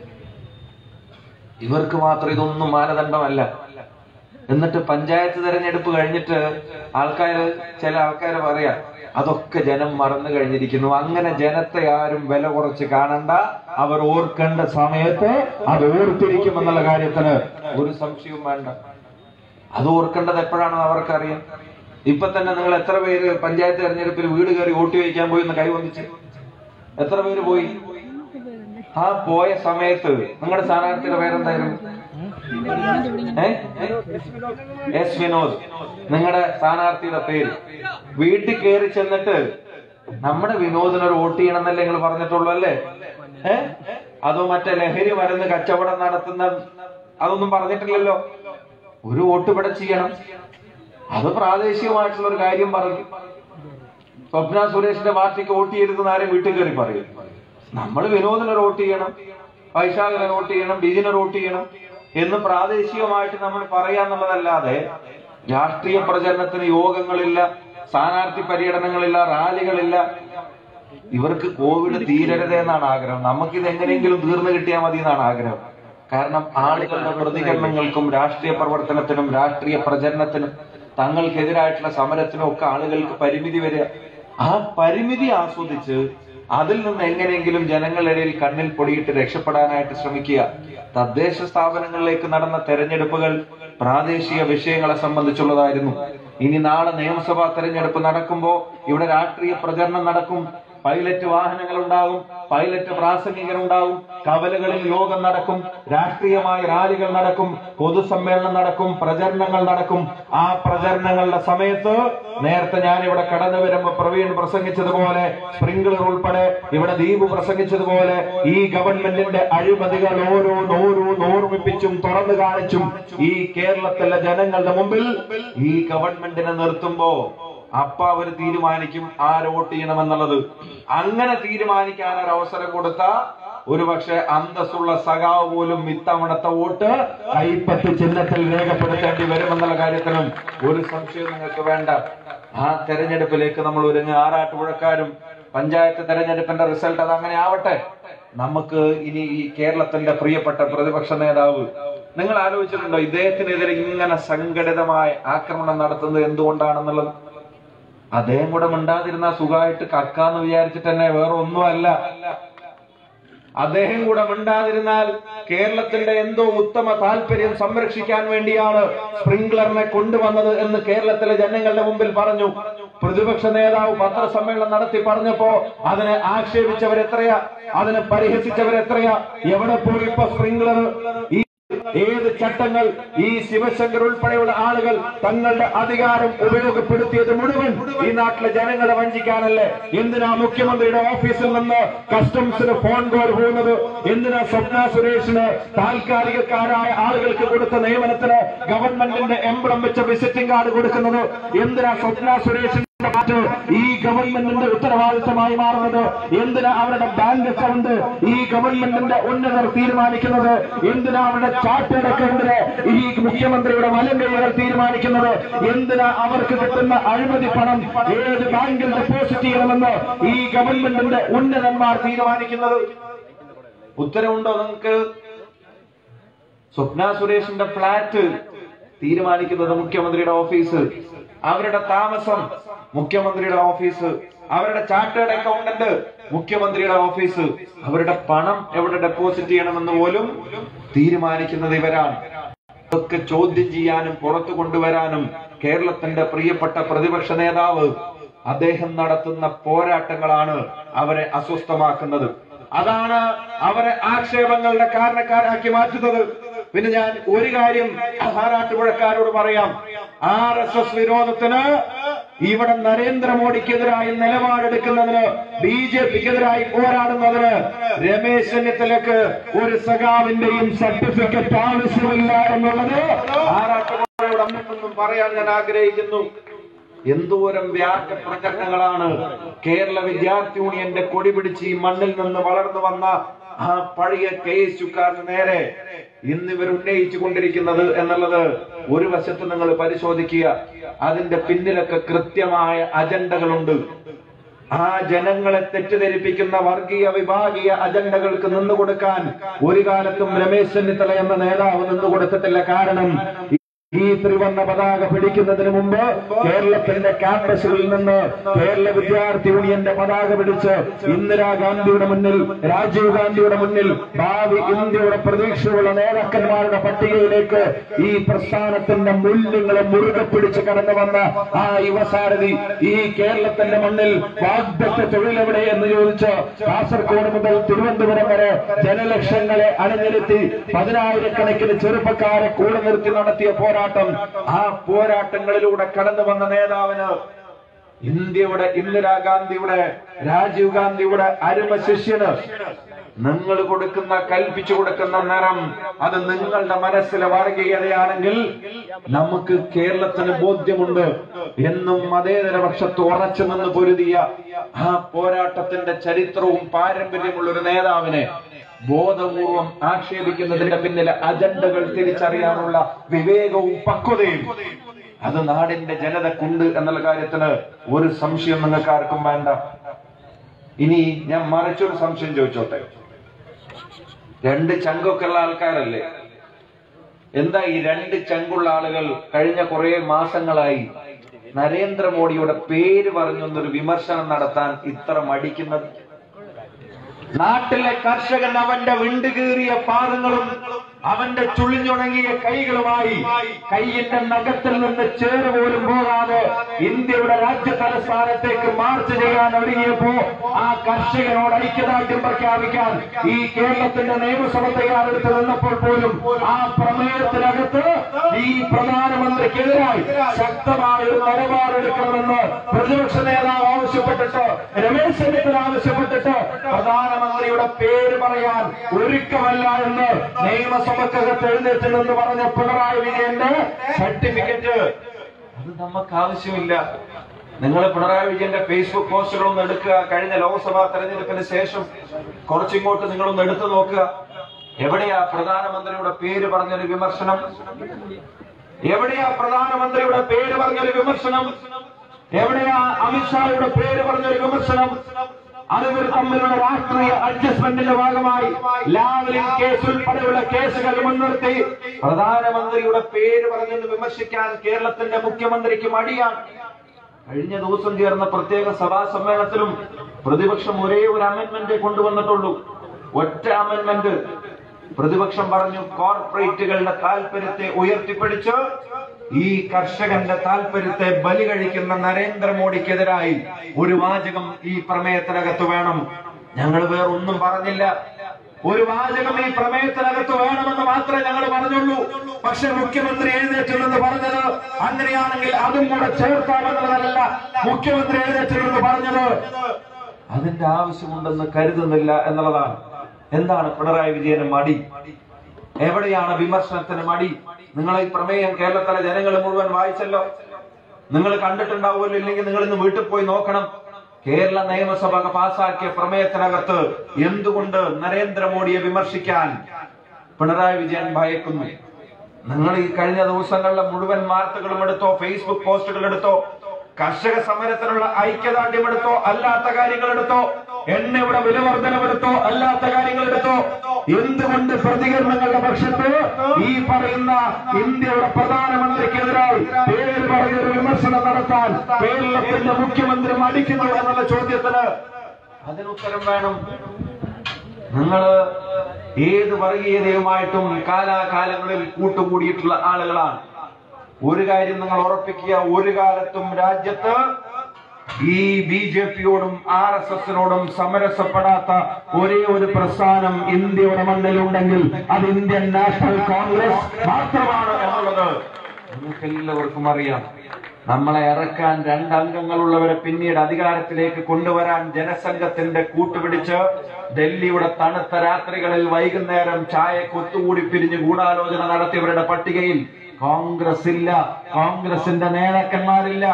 ഇവർക്ക് മാത്രം ഇതൊന്നും മാനദണ്ഡമല്ല എന്നിട്ട് പഞ്ചായത്ത് തെരഞ്ഞെടുപ്പ് കഴിഞ്ഞിട്ട് ആൾക്കാർ ചില ആൾക്കാർ പറയാ അതൊക്കെ ജനം മറന്നു കഴിഞ്ഞിരിക്കുന്നു അങ്ങനെ ജനത്തെ ആരും വില കുറച്ച് കാണണ്ട അവർ ഓർക്കേണ്ട സമയത്ത് അത് ഓർത്തിരിക്കുമെന്നുള്ള കാര്യത്തിന് ഒരു സംശയവും വേണ്ട അത് ഓർക്കേണ്ടത് എപ്പോഴാണെന്ന് അവർക്കറിയാം ഇപ്പൊ തന്നെ നിങ്ങൾ എത്ര പേര് പഞ്ചായത്ത് തെരഞ്ഞെടുപ്പിൽ വീട് കയറി വോട്ട് ചോദിക്കാൻ പോയി എന്ന് കൈവന്നിച്ച് എത്ര പേര് പോയി ആ പോയ സമയത്ത് നിങ്ങളുടെ സ്ഥാനാർത്ഥിയുടെ പേരെന്തായിരുന്നു ഏ? എസ് വിനോദ് നിങ്ങളുടെ സ്ഥാനാർത്ഥിയുടെ പേര് വീട്ടിൽ കയറി ചെന്നിട്ട് നമ്മുടെ വിനോദിന് ഒരു വോട്ട് ചെയ്യണമെന്നല്ലേ നിങ്ങൾ പറഞ്ഞിട്ടുള്ളൂ അല്ലേ ഏ അതോ മറ്റേ ലഹരി മരുന്ന് കച്ചവടം നടത്തുന്ന അതൊന്നും പറഞ്ഞിട്ടില്ലല്ലോ ഒരു വോട്ട് ഇവിടെ ചെയ്യണം അത് പ്രാദേശികമായിട്ടുള്ള ഒരു കാര്യം പറഞ്ഞു സ്വപ്ന സുരേഷിന്റെ പാർട്ടിക്ക് വോട്ട് ചെയ്തിരുന്ന ആരും വീട്ടിൽ കയറി പറയും നമ്മൾ വിനോദിന് വോട്ട് ചെയ്യണം വൈശാഖിനെ വോട്ട് ചെയ്യണം ബിജിനെ വോട്ട് ചെയ്യണം എന്ന് പ്രാദേശികമായിട്ട് നമ്മൾ പറയാന്നുള്ളതല്ലാതെ രാഷ്ട്രീയ പ്രചരണത്തിന് യോഗങ്ങളില്ല സ്ഥാനാർത്ഥി പര്യടനങ്ങളില്ല റാലികളില്ല ഇവർക്ക് കോവിഡ് തീരരുത് എന്നാണ് ആഗ്രഹം നമുക്കിത് എങ്ങനെയെങ്കിലും തീർന്നു കിട്ടിയാൽ മതി എന്നാണ് ആഗ്രഹം കാരണം ആളുകളുടെ പ്രതികരണങ്ങൾക്കും രാഷ്ട്രീയ പ്രവർത്തനത്തിനും രാഷ്ട്രീയ പ്രചരണത്തിനും തങ്ങൾക്കെതിരായിട്ടുള്ള സമരത്തിനും ഒക്കെ ആളുകൾക്ക് പരിമിതി വരിക ആ പരിമിതി ആസ്വദിച്ച് അതിൽ നിന്ന് എങ്ങനെയെങ്കിലും ജനങ്ങളുടെ ഇടയിൽ കണ്ണിൽ പൊടിയിട്ട് രക്ഷപ്പെടാനായിട്ട് ശ്രമിക്കുക തദ്ദേശ സ്ഥാപനങ്ങളിലേക്ക് നടന്ന തെരഞ്ഞെടുപ്പുകൾ പ്രാദേശിക വിഷയങ്ങളെ സംബന്ധിച്ചുള്ളതായിരുന്നു ഇനി നാളെ നിയമസഭാ തെരഞ്ഞെടുപ്പ് നടക്കുമ്പോ ഇവിടെ രാഷ്ട്രീയ പ്രചരണം നടക്കും പൈലറ്റ് വാഹനങ്ങൾ ഉണ്ടാകും പൈലറ്റ് പ്രാസംഗികർ ഉണ്ടാകും കവലകളിൽ യോഗം നടക്കും രാഷ്ട്രീയമായ റാലികൾ നടക്കും പൊതുസമ്മേളനം നടക്കും പ്രചരണങ്ങൾ നടക്കും ആ പ്രചരണങ്ങളുടെ സമയത്ത് നേരത്തെ ഞാൻ ഇവിടെ കടന്നു വരുമ്പോ പ്രവീൺ പ്രസംഗിച്ചതുപോലെ സ്പ്രിംഗ്ലർ ഉൾപ്പെടെ ഇവിടെ ദീപ് പ്രസംഗിച്ചതുപോലെ ഈ ഗവൺമെന്റിന്റെ അഴിമതികൾ ഓരോന്ന് ഓരോന്ന് ഓർമ്മിപ്പിച്ചും തുറന്നു കാണിച്ചും ഈ കേരളത്തിലെ ജനങ്ങളുടെ മുമ്പിൽ ഈ ഗവൺമെന്റിനെ നിർത്തുമ്പോ അപ്പ അവർ തീരുമാനിക്കും ആര് വോട്ട് ചെയ്യണമെന്നുള്ളത് അങ്ങനെ തീരുമാനിക്കാൻ ഒരു അവസരം കൊടുത്ത ഒരുപക്ഷെ അന്തസ്സുള്ള സഖാവ് പോലും ഇത്തവണത്തെ വോട്ട് കൈപ്പത്തി ചിഹ്നത്തിൽ രേഖപ്പെടുത്തേണ്ടി വരുമെന്നുള്ള കാര്യത്തിലും ഒരു സംശയവും നിങ്ങൾക്ക് വേണ്ട ആ തെരഞ്ഞെടുപ്പിലേക്ക് നമ്മൾ ഒരുങ്ങി ആറാട്ടുപുഴക്കാരും പഞ്ചായത്ത് തെരഞ്ഞെടുപ്പിന്റെ റിസൾട്ട് അത് അങ്ങനെ ആവട്ടെ നമുക്ക് ഇനി ഈ കേരളത്തിന്റെ പ്രിയപ്പെട്ട പ്രതിപക്ഷ നേതാവ് നിങ്ങൾ ആലോചിച്ചിട്ടുണ്ടോ ഇദ്ദേഹത്തിനെതിരെ ഇങ്ങനെ സംഘടിതമായ ആക്രമണം നടത്തുന്നത് എന്തുകൊണ്ടാണെന്നുള്ളത് അദ്ദേഹം കൂടെ മിണ്ടാതിരുന്ന സുഖമായിട്ട് കക്കാന്ന് വിചാരിച്ചിട്ട് തന്നെ വേറെ ഒന്നുമല്ല അദ്ദേഹം കൂടെ മിണ്ടാതിരുന്നാൽ കേരളത്തിന്റെ എന്തോ ഉത്തമ താല്പര്യം സംരക്ഷിക്കാൻ വേണ്ടിയാണ് സ്പ്രിംഗ്ലറിനെ കൊണ്ടുവന്നത് എന്ന് കേരളത്തിലെ ജനങ്ങളുടെ മുമ്പിൽ പറഞ്ഞു പ്രതിപക്ഷ നേതാവ് പത്രസമ്മേളനം നടത്തി പറഞ്ഞപ്പോ അതിനെ ആക്ഷേപിച്ചവരെത്രയാ അതിനെ പരിഹസിച്ചവരെത്രയാ എവിടെ പോയി ഇപ്പൊ സ്പ്രിംഗ്ലർ ഈ ഏത് ചട്ടങ്ങൾ ഈ ശിവശങ്കർ ഉൾപ്പെടെയുള്ള ആളുകൾ തങ്ങളുടെ അധികാരം ഉപയോഗപ്പെടുത്തിയത് മുഴുവൻ ഈ നാട്ടിലെ ജനങ്ങളെ വഞ്ചിക്കാനല്ലേ എന്തിനാ മുഖ്യമന്ത്രിയുടെ ഓഫീസിൽ നിന്ന് കസ്റ്റംസിന് ഫോൺ കോൾ പോകുന്നത് എന്തിനാ സ്വപ്ന സുരേഷിന് താൽക്കാലികക്കാരായ ആളുകൾക്ക് കൊടുത്ത നിയമനത്തിന് ഗവൺമെന്റിന്റെ എംബ്ലം വെച്ച വിസിറ്റിംഗ് കാർഡ് കൊടുക്കുന്നത് എന്തിനാ സ്വപ്ന സുരേഷിന് മാറ്റ് ഈ ഗവൺമെന്റിന്റെ ഉത്തരവാദിത്തമായി മാറുന്നത് എന്തിനാ അവരുടെ ബാങ്ക് അക്കൗണ്ട് ഈ ഗവൺമെന്റിന്റെ ഉന്നതർ തീരുമാനിക്കുന്നത് എന്തിനാ അവരുടെ ചാർട്ടേഡ് അക്കൗണ്ടിന് ഈ മുഖ്യമന്ത്രിയുടെ വലങ്കൈകൾ തീരുമാനിക്കുന്നത് എന്തിനാ അവർക്ക് കിട്ടുന്ന അഴിമതി പണം ഏത് ബാങ്കിൽ ഡെപ്പോസിറ്റ് ചെയ്യണമെന്ന് ഈ ഗവൺമെന്റിന്റെ ഉന്നതന്മാർ തീരുമാനിക്കുന്നത് ഉത്തരവുണ്ടോ നിങ്ങൾക്ക് സ്വപ്ന സുരേഷിന്റെ ഫ്ലാറ്റ് തീരുമാനിക്കുന്നത് മുഖ്യമന്ത്രിയുടെ ഓഫീസ് അവരുടെ താമസം മുഖ്യമന്ത്രിയുടെ ഓഫീസ് അവരുടെ ചാർട്ടേഡ് അക്കൗണ്ടന്റ് മുഖ്യമന്ത്രിയുടെ ഓഫീസ് അവരുടെ പണം എവിടെ ഡെപ്പോസിറ്റ് ചെയ്യണമെന്ന് പോലും തീരുമാനിക്കുന്നത് ഇവരാണ് ഇതൊക്കെ ചോദ്യം ചെയ്യാനും പുറത്തു കൊണ്ടുവരാനും കേരളത്തിന്റെ പ്രിയപ്പെട്ട പ്രതിപക്ഷ നേതാവ് അദ്ദേഹം നടത്തുന്ന പോരാട്ടങ്ങളാണ് അവരെ അസ്വസ്ഥമാക്കുന്നത് അതാണ് അവരെ ആക്ഷേപങ്ങളുടെ കാരണക്കാരാക്കി മാറ്റുന്നത് പിന്നെ ഞാൻ ഒരു കാര്യം ആറാട്ടുപുഴക്കാരോട് പറയാം ആർ എസ് എസ് വിരോധത്തിന് ഇവിടെ നരേന്ദ്രമോദിക്കെതിരായി നിലപാടെടുക്കുന്നതിന് ബി ജെ പിക്കെതിരായി പോരാടുന്നതിന് രമേശ് ചെന്നിത്തലക്ക് ഒരു സഖാവിന്റെയും സർട്ടിഫിക്കറ്റ് ആവശ്യമില്ല എന്നുള്ളത് ആറാട്ടുപുഴയുടെ അമ്മക്കൊന്നും പറയാൻ ഞാൻ ആഗ്രഹിക്കുന്നു എന്തോരം വ്യാജ പ്രചരണങ്ങളാണ് കേരള വിദ്യാർത്ഥി യൂണിയന്റെ കൊടി പിടിച്ച് ഈ മണ്ണിൽ നിന്ന് വളർന്നു വന്ന ആ പഴയ കെ എസ് യുക്കാരന് നേരെ ഇന്ന് ഇവർ ഉന്നയിച്ചു കൊണ്ടിരിക്കുന്നത് എന്നുള്ളത് ഒരു വശത്ത് നിങ്ങൾ പരിശോധിക്കുക അതിന്റെ പിന്നിലൊക്കെ കൃത്യമായ അജണ്ടകളുണ്ട് ആ ജനങ്ങളെ തെറ്റിദ്ധരിപ്പിക്കുന്ന വർഗീയ വിഭാഗീയ അജണ്ടകൾക്ക് നിന്നുകൊടുക്കാൻ ഒരു കാലത്തും രമേശ് ചെന്നിത്തല എന്ന നേതാവ് നിന്നുകൊടുത്തിട്ടില്ല കാരണം ഈ ത്രിവർണ്ണ പതാക പിടിക്കുന്നതിന് മുമ്പ് കേരളത്തിന്റെ ക്യാമ്പസുകളിൽ നിന്ന് കേരള വിദ്യാർത്ഥി യൂണിയന്റെ പതാക പിടിച്ച് ഇന്ദിരാഗാന്ധിയുടെ മുന്നിൽ രാജീവ് ഗാന്ധിയുടെ മുന്നിൽ ഭാവി ഇന്ത്യയുടെ പ്രതീക്ഷയുള്ള നേതാക്കന്മാരുടെ പട്ടികയിലേക്ക് ഈ പ്രസ്ഥാനത്തിന്റെ മൂല്യങ്ങളെ മുറുകെ പിടിച്ച് കടന്നു വന്ന ആ യുവസാരഥി ഈ കേരളത്തിന്റെ മണ്ണിൽ വാഗ്ദത്ത തൊഴിലെവിടെ എന്ന് ചോദിച്ച് കാസർഗോഡ് മുതൽ തിരുവനന്തപുരം വരെ ജനലക്ഷങ്ങളെ അണിനിരത്തി പതിനായിരക്കണക്കിന് ചെറുപ്പക്കാരെ കൂടെ നിർത്തി നടത്തിയ പോരാട്ടം ആ പോരാട്ടങ്ങളിലൂടെ കടന്നു വന്ന നേതാവിന് ഇന്ത്യയുടെ ഇന്ദിരാഗാന്ധിയുടെ രാജീവ് ഗാന്ധിയുടെ അരുമ ശിഷ്യന് നിങ്ങൾ കൊടുക്കുന്ന കൽപ്പിച്ചു കൊടുക്കുന്ന നിറം അത് നിങ്ങളുടെ മനസ്സിലെ വർഗീയതയാണെങ്കിൽ നമുക്ക് കേരളത്തിന് ബോധ്യമുണ്ട് എന്നും മതേതര പക്ഷത്ത് ഉറച്ചു നിന്ന് പൊരുതിയ ആ പോരാട്ടത്തിന്റെ ചരിത്രവും പാരമ്പര്യമുള്ള ഒരു നേതാവിനെ ബോധപൂർവം ആക്ഷേപിക്കുന്നതിന്റെ പിന്നിലെ അജണ്ടകൾ തിരിച്ചറിയാനുള്ള വിവേകവും പക്വതയും അത് നാടിന്റെ ജനതക്കുണ്ട് എന്നുള്ള കാര്യത്തിന് ഒരു സംശയം നിങ്ങൾക്ക് ആർക്കും വേണ്ട ഇനി ഞാൻ മറിച്ചൊരു സംശയം ചോദിച്ചോട്ടെ രണ്ട് ചങ്കൊക്കെ ഉള്ള ആൾക്കാരല്ലേ എന്താ ഈ രണ്ട് ചങ്കുള്ള ആളുകൾ കഴിഞ്ഞ കുറെ മാസങ്ങളായി നരേന്ദ്രമോദിയുടെ പേര് പറഞ്ഞൊന്നൊരു വിമർശനം നടത്താൻ ഇത്ര മടിക്കുന്നത് നാട്ടിലെ കർഷകൻ അവന്റെ വിണ്ടുകീറിയ പാദങ്ങളും അവന്റെ ചുളിഞ്ഞുണങ്ങിയ കൈകളുമായി കൈയിന്റെ നഖത്തിൽ നിന്ന് ചേറ് പോലും പോകാതെ ഇന്ത്യയുടെ രാജ്യ തലസ്ഥാനത്തേക്ക് മാർച്ച് ചെയ്യാൻ ഒരുങ്ങിയപ്പോ ആ കർഷകനോട് ഐക്യദാർഢ്യം പ്രഖ്യാപിക്കാൻ ഈ കേരളത്തിന്റെ നിയമസഭ തയ്യാറെടുത്ത് നിന്നപ്പോൾ പോലും ആ പ്രമേയത്തിനകത്ത് ഈ പ്രധാനമന്ത്രിക്കെതിരായി ശക്തമായ ഒരു നിലപാടെടുക്കണമെന്ന് പ്രതിപക്ഷ നേതാവ് ആവശ്യപ്പെട്ടിട്ട് രമേശ് ചെന്നിത്തല ആവശ്യപ്പെട്ടിട്ട് പ്രധാനമന്ത്രിയുടെ പേര് പറയാൻ ഒരുക്കമല്ല എന്ന് നിയമസഭക്കകത്ത് എഴുന്നേറ്റ് നിന്ന് പറഞ്ഞ പിണറായി വിജയന്റെ സർട്ടിഫിക്കറ്റ് അത് നമുക്ക് ആവശ്യമില്ല നിങ്ങൾ പിണറായി വിജയന്റെ ഫേസ്ബുക്ക് പോസ്റ്റുകളൊന്ന് എടുക്കുക കഴിഞ്ഞ ലോക്സഭാ തെരഞ്ഞെടുപ്പിന് ശേഷം കുറച്ചിങ്ങോട്ട് നിങ്ങളൊന്ന് എടുത്തു നോക്കുക എവിടെയാ പ്രധാനമന്ത്രിയുടെ പേര് പറഞ്ഞൊരു വിമർശനം എവിടെയാ പ്രധാനമന്ത്രിയുടെ പേര് പറഞ്ഞൊരു വിമർശനം എവിടെയാ അമിത്ഷായുടെ പേര് പറഞ്ഞൊരു വിമർശനം അത് ഇവർ തമ്മിലുള്ള രാഷ്ട്രീയ അഡ്ജസ്റ്റ്മെന്റിന്റെ ഭാഗമായി ലാവലിൻ കേസ് ഉൾപ്പെടെയുള്ള കേസുകൾ മുൻനിർത്തി പ്രധാനമന്ത്രിയുടെ പേര് പറഞ്ഞെന്ന് വിമർശിക്കാൻ കേരളത്തിന്റെ മുഖ്യമന്ത്രിക്ക് മടിയാണ് കഴിഞ്ഞ ദിവസം ചേർന്ന പ്രത്യേക സഭാ സമ്മേളനത്തിലും പ്രതിപക്ഷം ഒരേ ഒരു അമെന്റ്മെന്റ് കൊണ്ടുവന്നിട്ടുള്ളൂ ഒറ്റ അമെന്റ്മെന്റ് പ്രതിപക്ഷം പറഞ്ഞു കോർപ്പറേറ്റുകളുടെ താല്പര്യത്തെ ഉയർത്തിപ്പിടിച്ച് ഈ കർഷകന്റെ താല്പര്യത്തെ ബലി കഴിക്കുന്ന നരേന്ദ്രമോദിക്കെതിരായി ഒരു വാചകം ഈ പ്രമേയത്തിനകത്ത് വേണം ഞങ്ങൾ വേറൊന്നും പറഞ്ഞില്ല ഒരു വാചകം ഈ പ്രമേയത്തിനകത്ത് വേണമെന്ന് മാത്രമേ ഞങ്ങൾ പറഞ്ഞുള്ളൂ പക്ഷെ മുഖ്യമന്ത്രി എഴുന്നേറ്റ് നിന്ന് പറഞ്ഞത് അങ്ങനെയാണെങ്കിൽ അതും കൂടെ ചേർക്കാമെന്നുള്ളതല്ല മുഖ്യമന്ത്രി എഴുന്നേറ്റ് നിന്ന് പറഞ്ഞത് അതിന്റെ ആവശ്യമുണ്ടെന്ന് കരുതുന്നില്ല എന്നുള്ളതാണ് എന്താണ് പിണറായി വിജയന് മടി എവിടെയാണ് വിമർശനത്തിന് മടി നിങ്ങൾ ഈ പ്രമേയം കേരളത്തിലെ ജനങ്ങൾ മുഴുവൻ വായിച്ചല്ലോ നിങ്ങൾ കണ്ടിട്ടുണ്ടാവുമല്ലോ ഇല്ലെങ്കിൽ നിങ്ങൾ ഇന്ന് വീട്ടിൽ പോയി നോക്കണം കേരള നിയമസഭ പാസാക്കിയ പ്രമേയത്തിനകത്ത് എന്തുകൊണ്ട് നരേന്ദ്രമോദിയെ വിമർശിക്കാൻ പിണറായി വിജയൻ ഭയക്കുന്നു നിങ്ങൾ ഈ കഴിഞ്ഞ ദിവസങ്ങളിലെ മുഴുവൻ വാർത്തകളും എടുത്തോ ഫേസ്ബുക്ക് പോസ്റ്റുകൾ എടുത്തോ കർഷക സമരത്തിനുള്ള ഐക്യദാർഢ്യം എടുത്തോ അല്ലാത്ത കാര്യങ്ങൾ എടുത്തോ എണ്ണയുടെ വിലവർദ്ധനമെടുത്തോ അല്ലാത്ത കാര്യങ്ങൾ എടുത്തോ എന്തുകൊണ്ട് പ്രതികരണങ്ങളുടെ പക്ഷത്ത് ഈ പറയുന്ന ഇന്ത്യയുടെ പ്രധാനമന്ത്രിക്കെതിരായി പേര് പറഞ്ഞൊരു വിമർശനം നടത്താൻ കേരളത്തിന്റെ മുഖ്യമന്ത്രി മടിക്കുന്നു എന്നുള്ള ചോദ്യത്തിന് അതിനുത്തരം വേണം നിങ്ങള് ഏത് വർഗീയതയുമായിട്ടും കാലാകാലങ്ങളിൽ കൂട്ടുകൂടിയിട്ടുള്ള ആളുകളാണ് ഒരു കാര്യം നിങ്ങൾ ഉറപ്പിക്കുക ഒരു കാലത്തും രാജ്യത്ത് ഈ ബി ജെ പിയോടും ആർ എസ് എസിനോടും സമരസപ്പെടാത്ത ഒരേ ഒരു പ്രസ്ഥാനം ഇന്ത്യയുടെ മണ്ണിലുണ്ടെങ്കിൽ അത് ഇന്ത്യൻ നാഷണൽ കോൺഗ്രസ് മാത്രമാണ് എന്നുള്ളത് നിങ്ങൾക്ക് എല്ലാവർക്കും അറിയാം നമ്മളെ ഇറക്കാൻ രണ്ടംഗങ്ങളുള്ളവരെ പിന്നീട് അധികാരത്തിലേക്ക് കൊണ്ടുവരാൻ ജനസംഘത്തിന്റെ കൂട്ടുപിടിച്ച് ഡൽഹിയുടെ തണുത്ത രാത്രികളിൽ വൈകുന്നേരം ചായ കൊത്തുകൂടി പിരിഞ്ഞ് ഗൂഢാലോചന നടത്തിയവരുടെ പട്ടികയിൽ കോൺഗ്രസ് ഇല്ല കോൺഗ്രസിന്റെ നേതാക്കന്മാരില്ല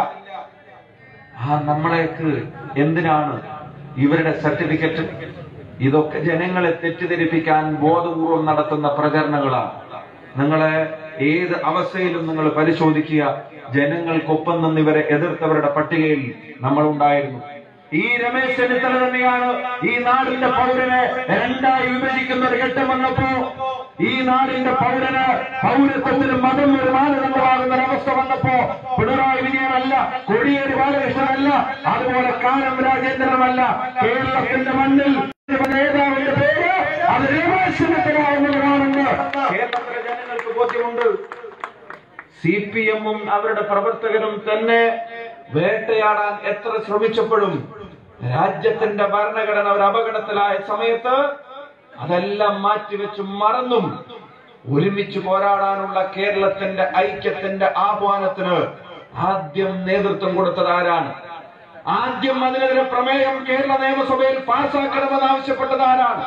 ആ നമ്മളേക്ക് എന്തിനാണ് ഇവരുടെ സർട്ടിഫിക്കറ്റ് ഇതൊക്കെ ജനങ്ങളെ തെറ്റിദ്ധരിപ്പിക്കാൻ ബോധപൂർവം നടത്തുന്ന പ്രചരണങ്ങളാണ് നിങ്ങളെ ഏത് അവസ്ഥയിലും നിങ്ങൾ പരിശോധിക്കുക ജനങ്ങൾക്കൊപ്പം നിന്ന് ഇവരെ എതിർത്തവരുടെ പട്ടികയിൽ നമ്മൾ ഉണ്ടായിരുന്നു ഈ രമേശ് ചെന്നിത്തല തന്നെയാണ് ഈ നാടിന്റെ പൗരനെ രണ്ടായി വിഭജിക്കുന്ന ഒരു ഘട്ടം വന്നപ്പോ ഈ നാടിന്റെ പൗരന് പൗരത്വത്തിന് മതം ഒരു മാനദണ്ഡമാകുന്ന ഒരവസ്ഥ വന്നപ്പോ പിണറായി വിജയനല്ല കോടിയേരി ബാലകൃഷ്ണനല്ല അതുപോലെ കാനം രാജേന്ദ്രനുമല്ല കേരളത്തിന്റെ മണ്ണിൽ നേതാവിന്റെ പേര് അത് രമേശ് ചെന്നിത്തലാവുന്നതാണെന്ന് കേരളത്തിലെ ജനങ്ങൾക്ക് ബോധ്യമുണ്ട് സി പി എമ്മും അവരുടെ പ്രവർത്തകരും തന്നെ വേട്ടയാടാൻ എത്ര ശ്രമിച്ചപ്പോഴും രാജ്യത്തിന്റെ ഭരണഘടന ഒരു അപകടത്തിലായ സമയത്ത് അതെല്ലാം മാറ്റിവെച്ച് മറന്നും ഒരുമിച്ച് പോരാടാനുള്ള കേരളത്തിന്റെ ഐക്യത്തിന്റെ ആഹ്വാനത്തിന് ആദ്യം നേതൃത്വം കൊടുത്തത് ആരാണ് ആദ്യം അതിനെതിരെ പ്രമേയം കേരള നിയമസഭയിൽ പാസ്സാക്കണമെന്ന് ആവശ്യപ്പെട്ടത് ആരാണ്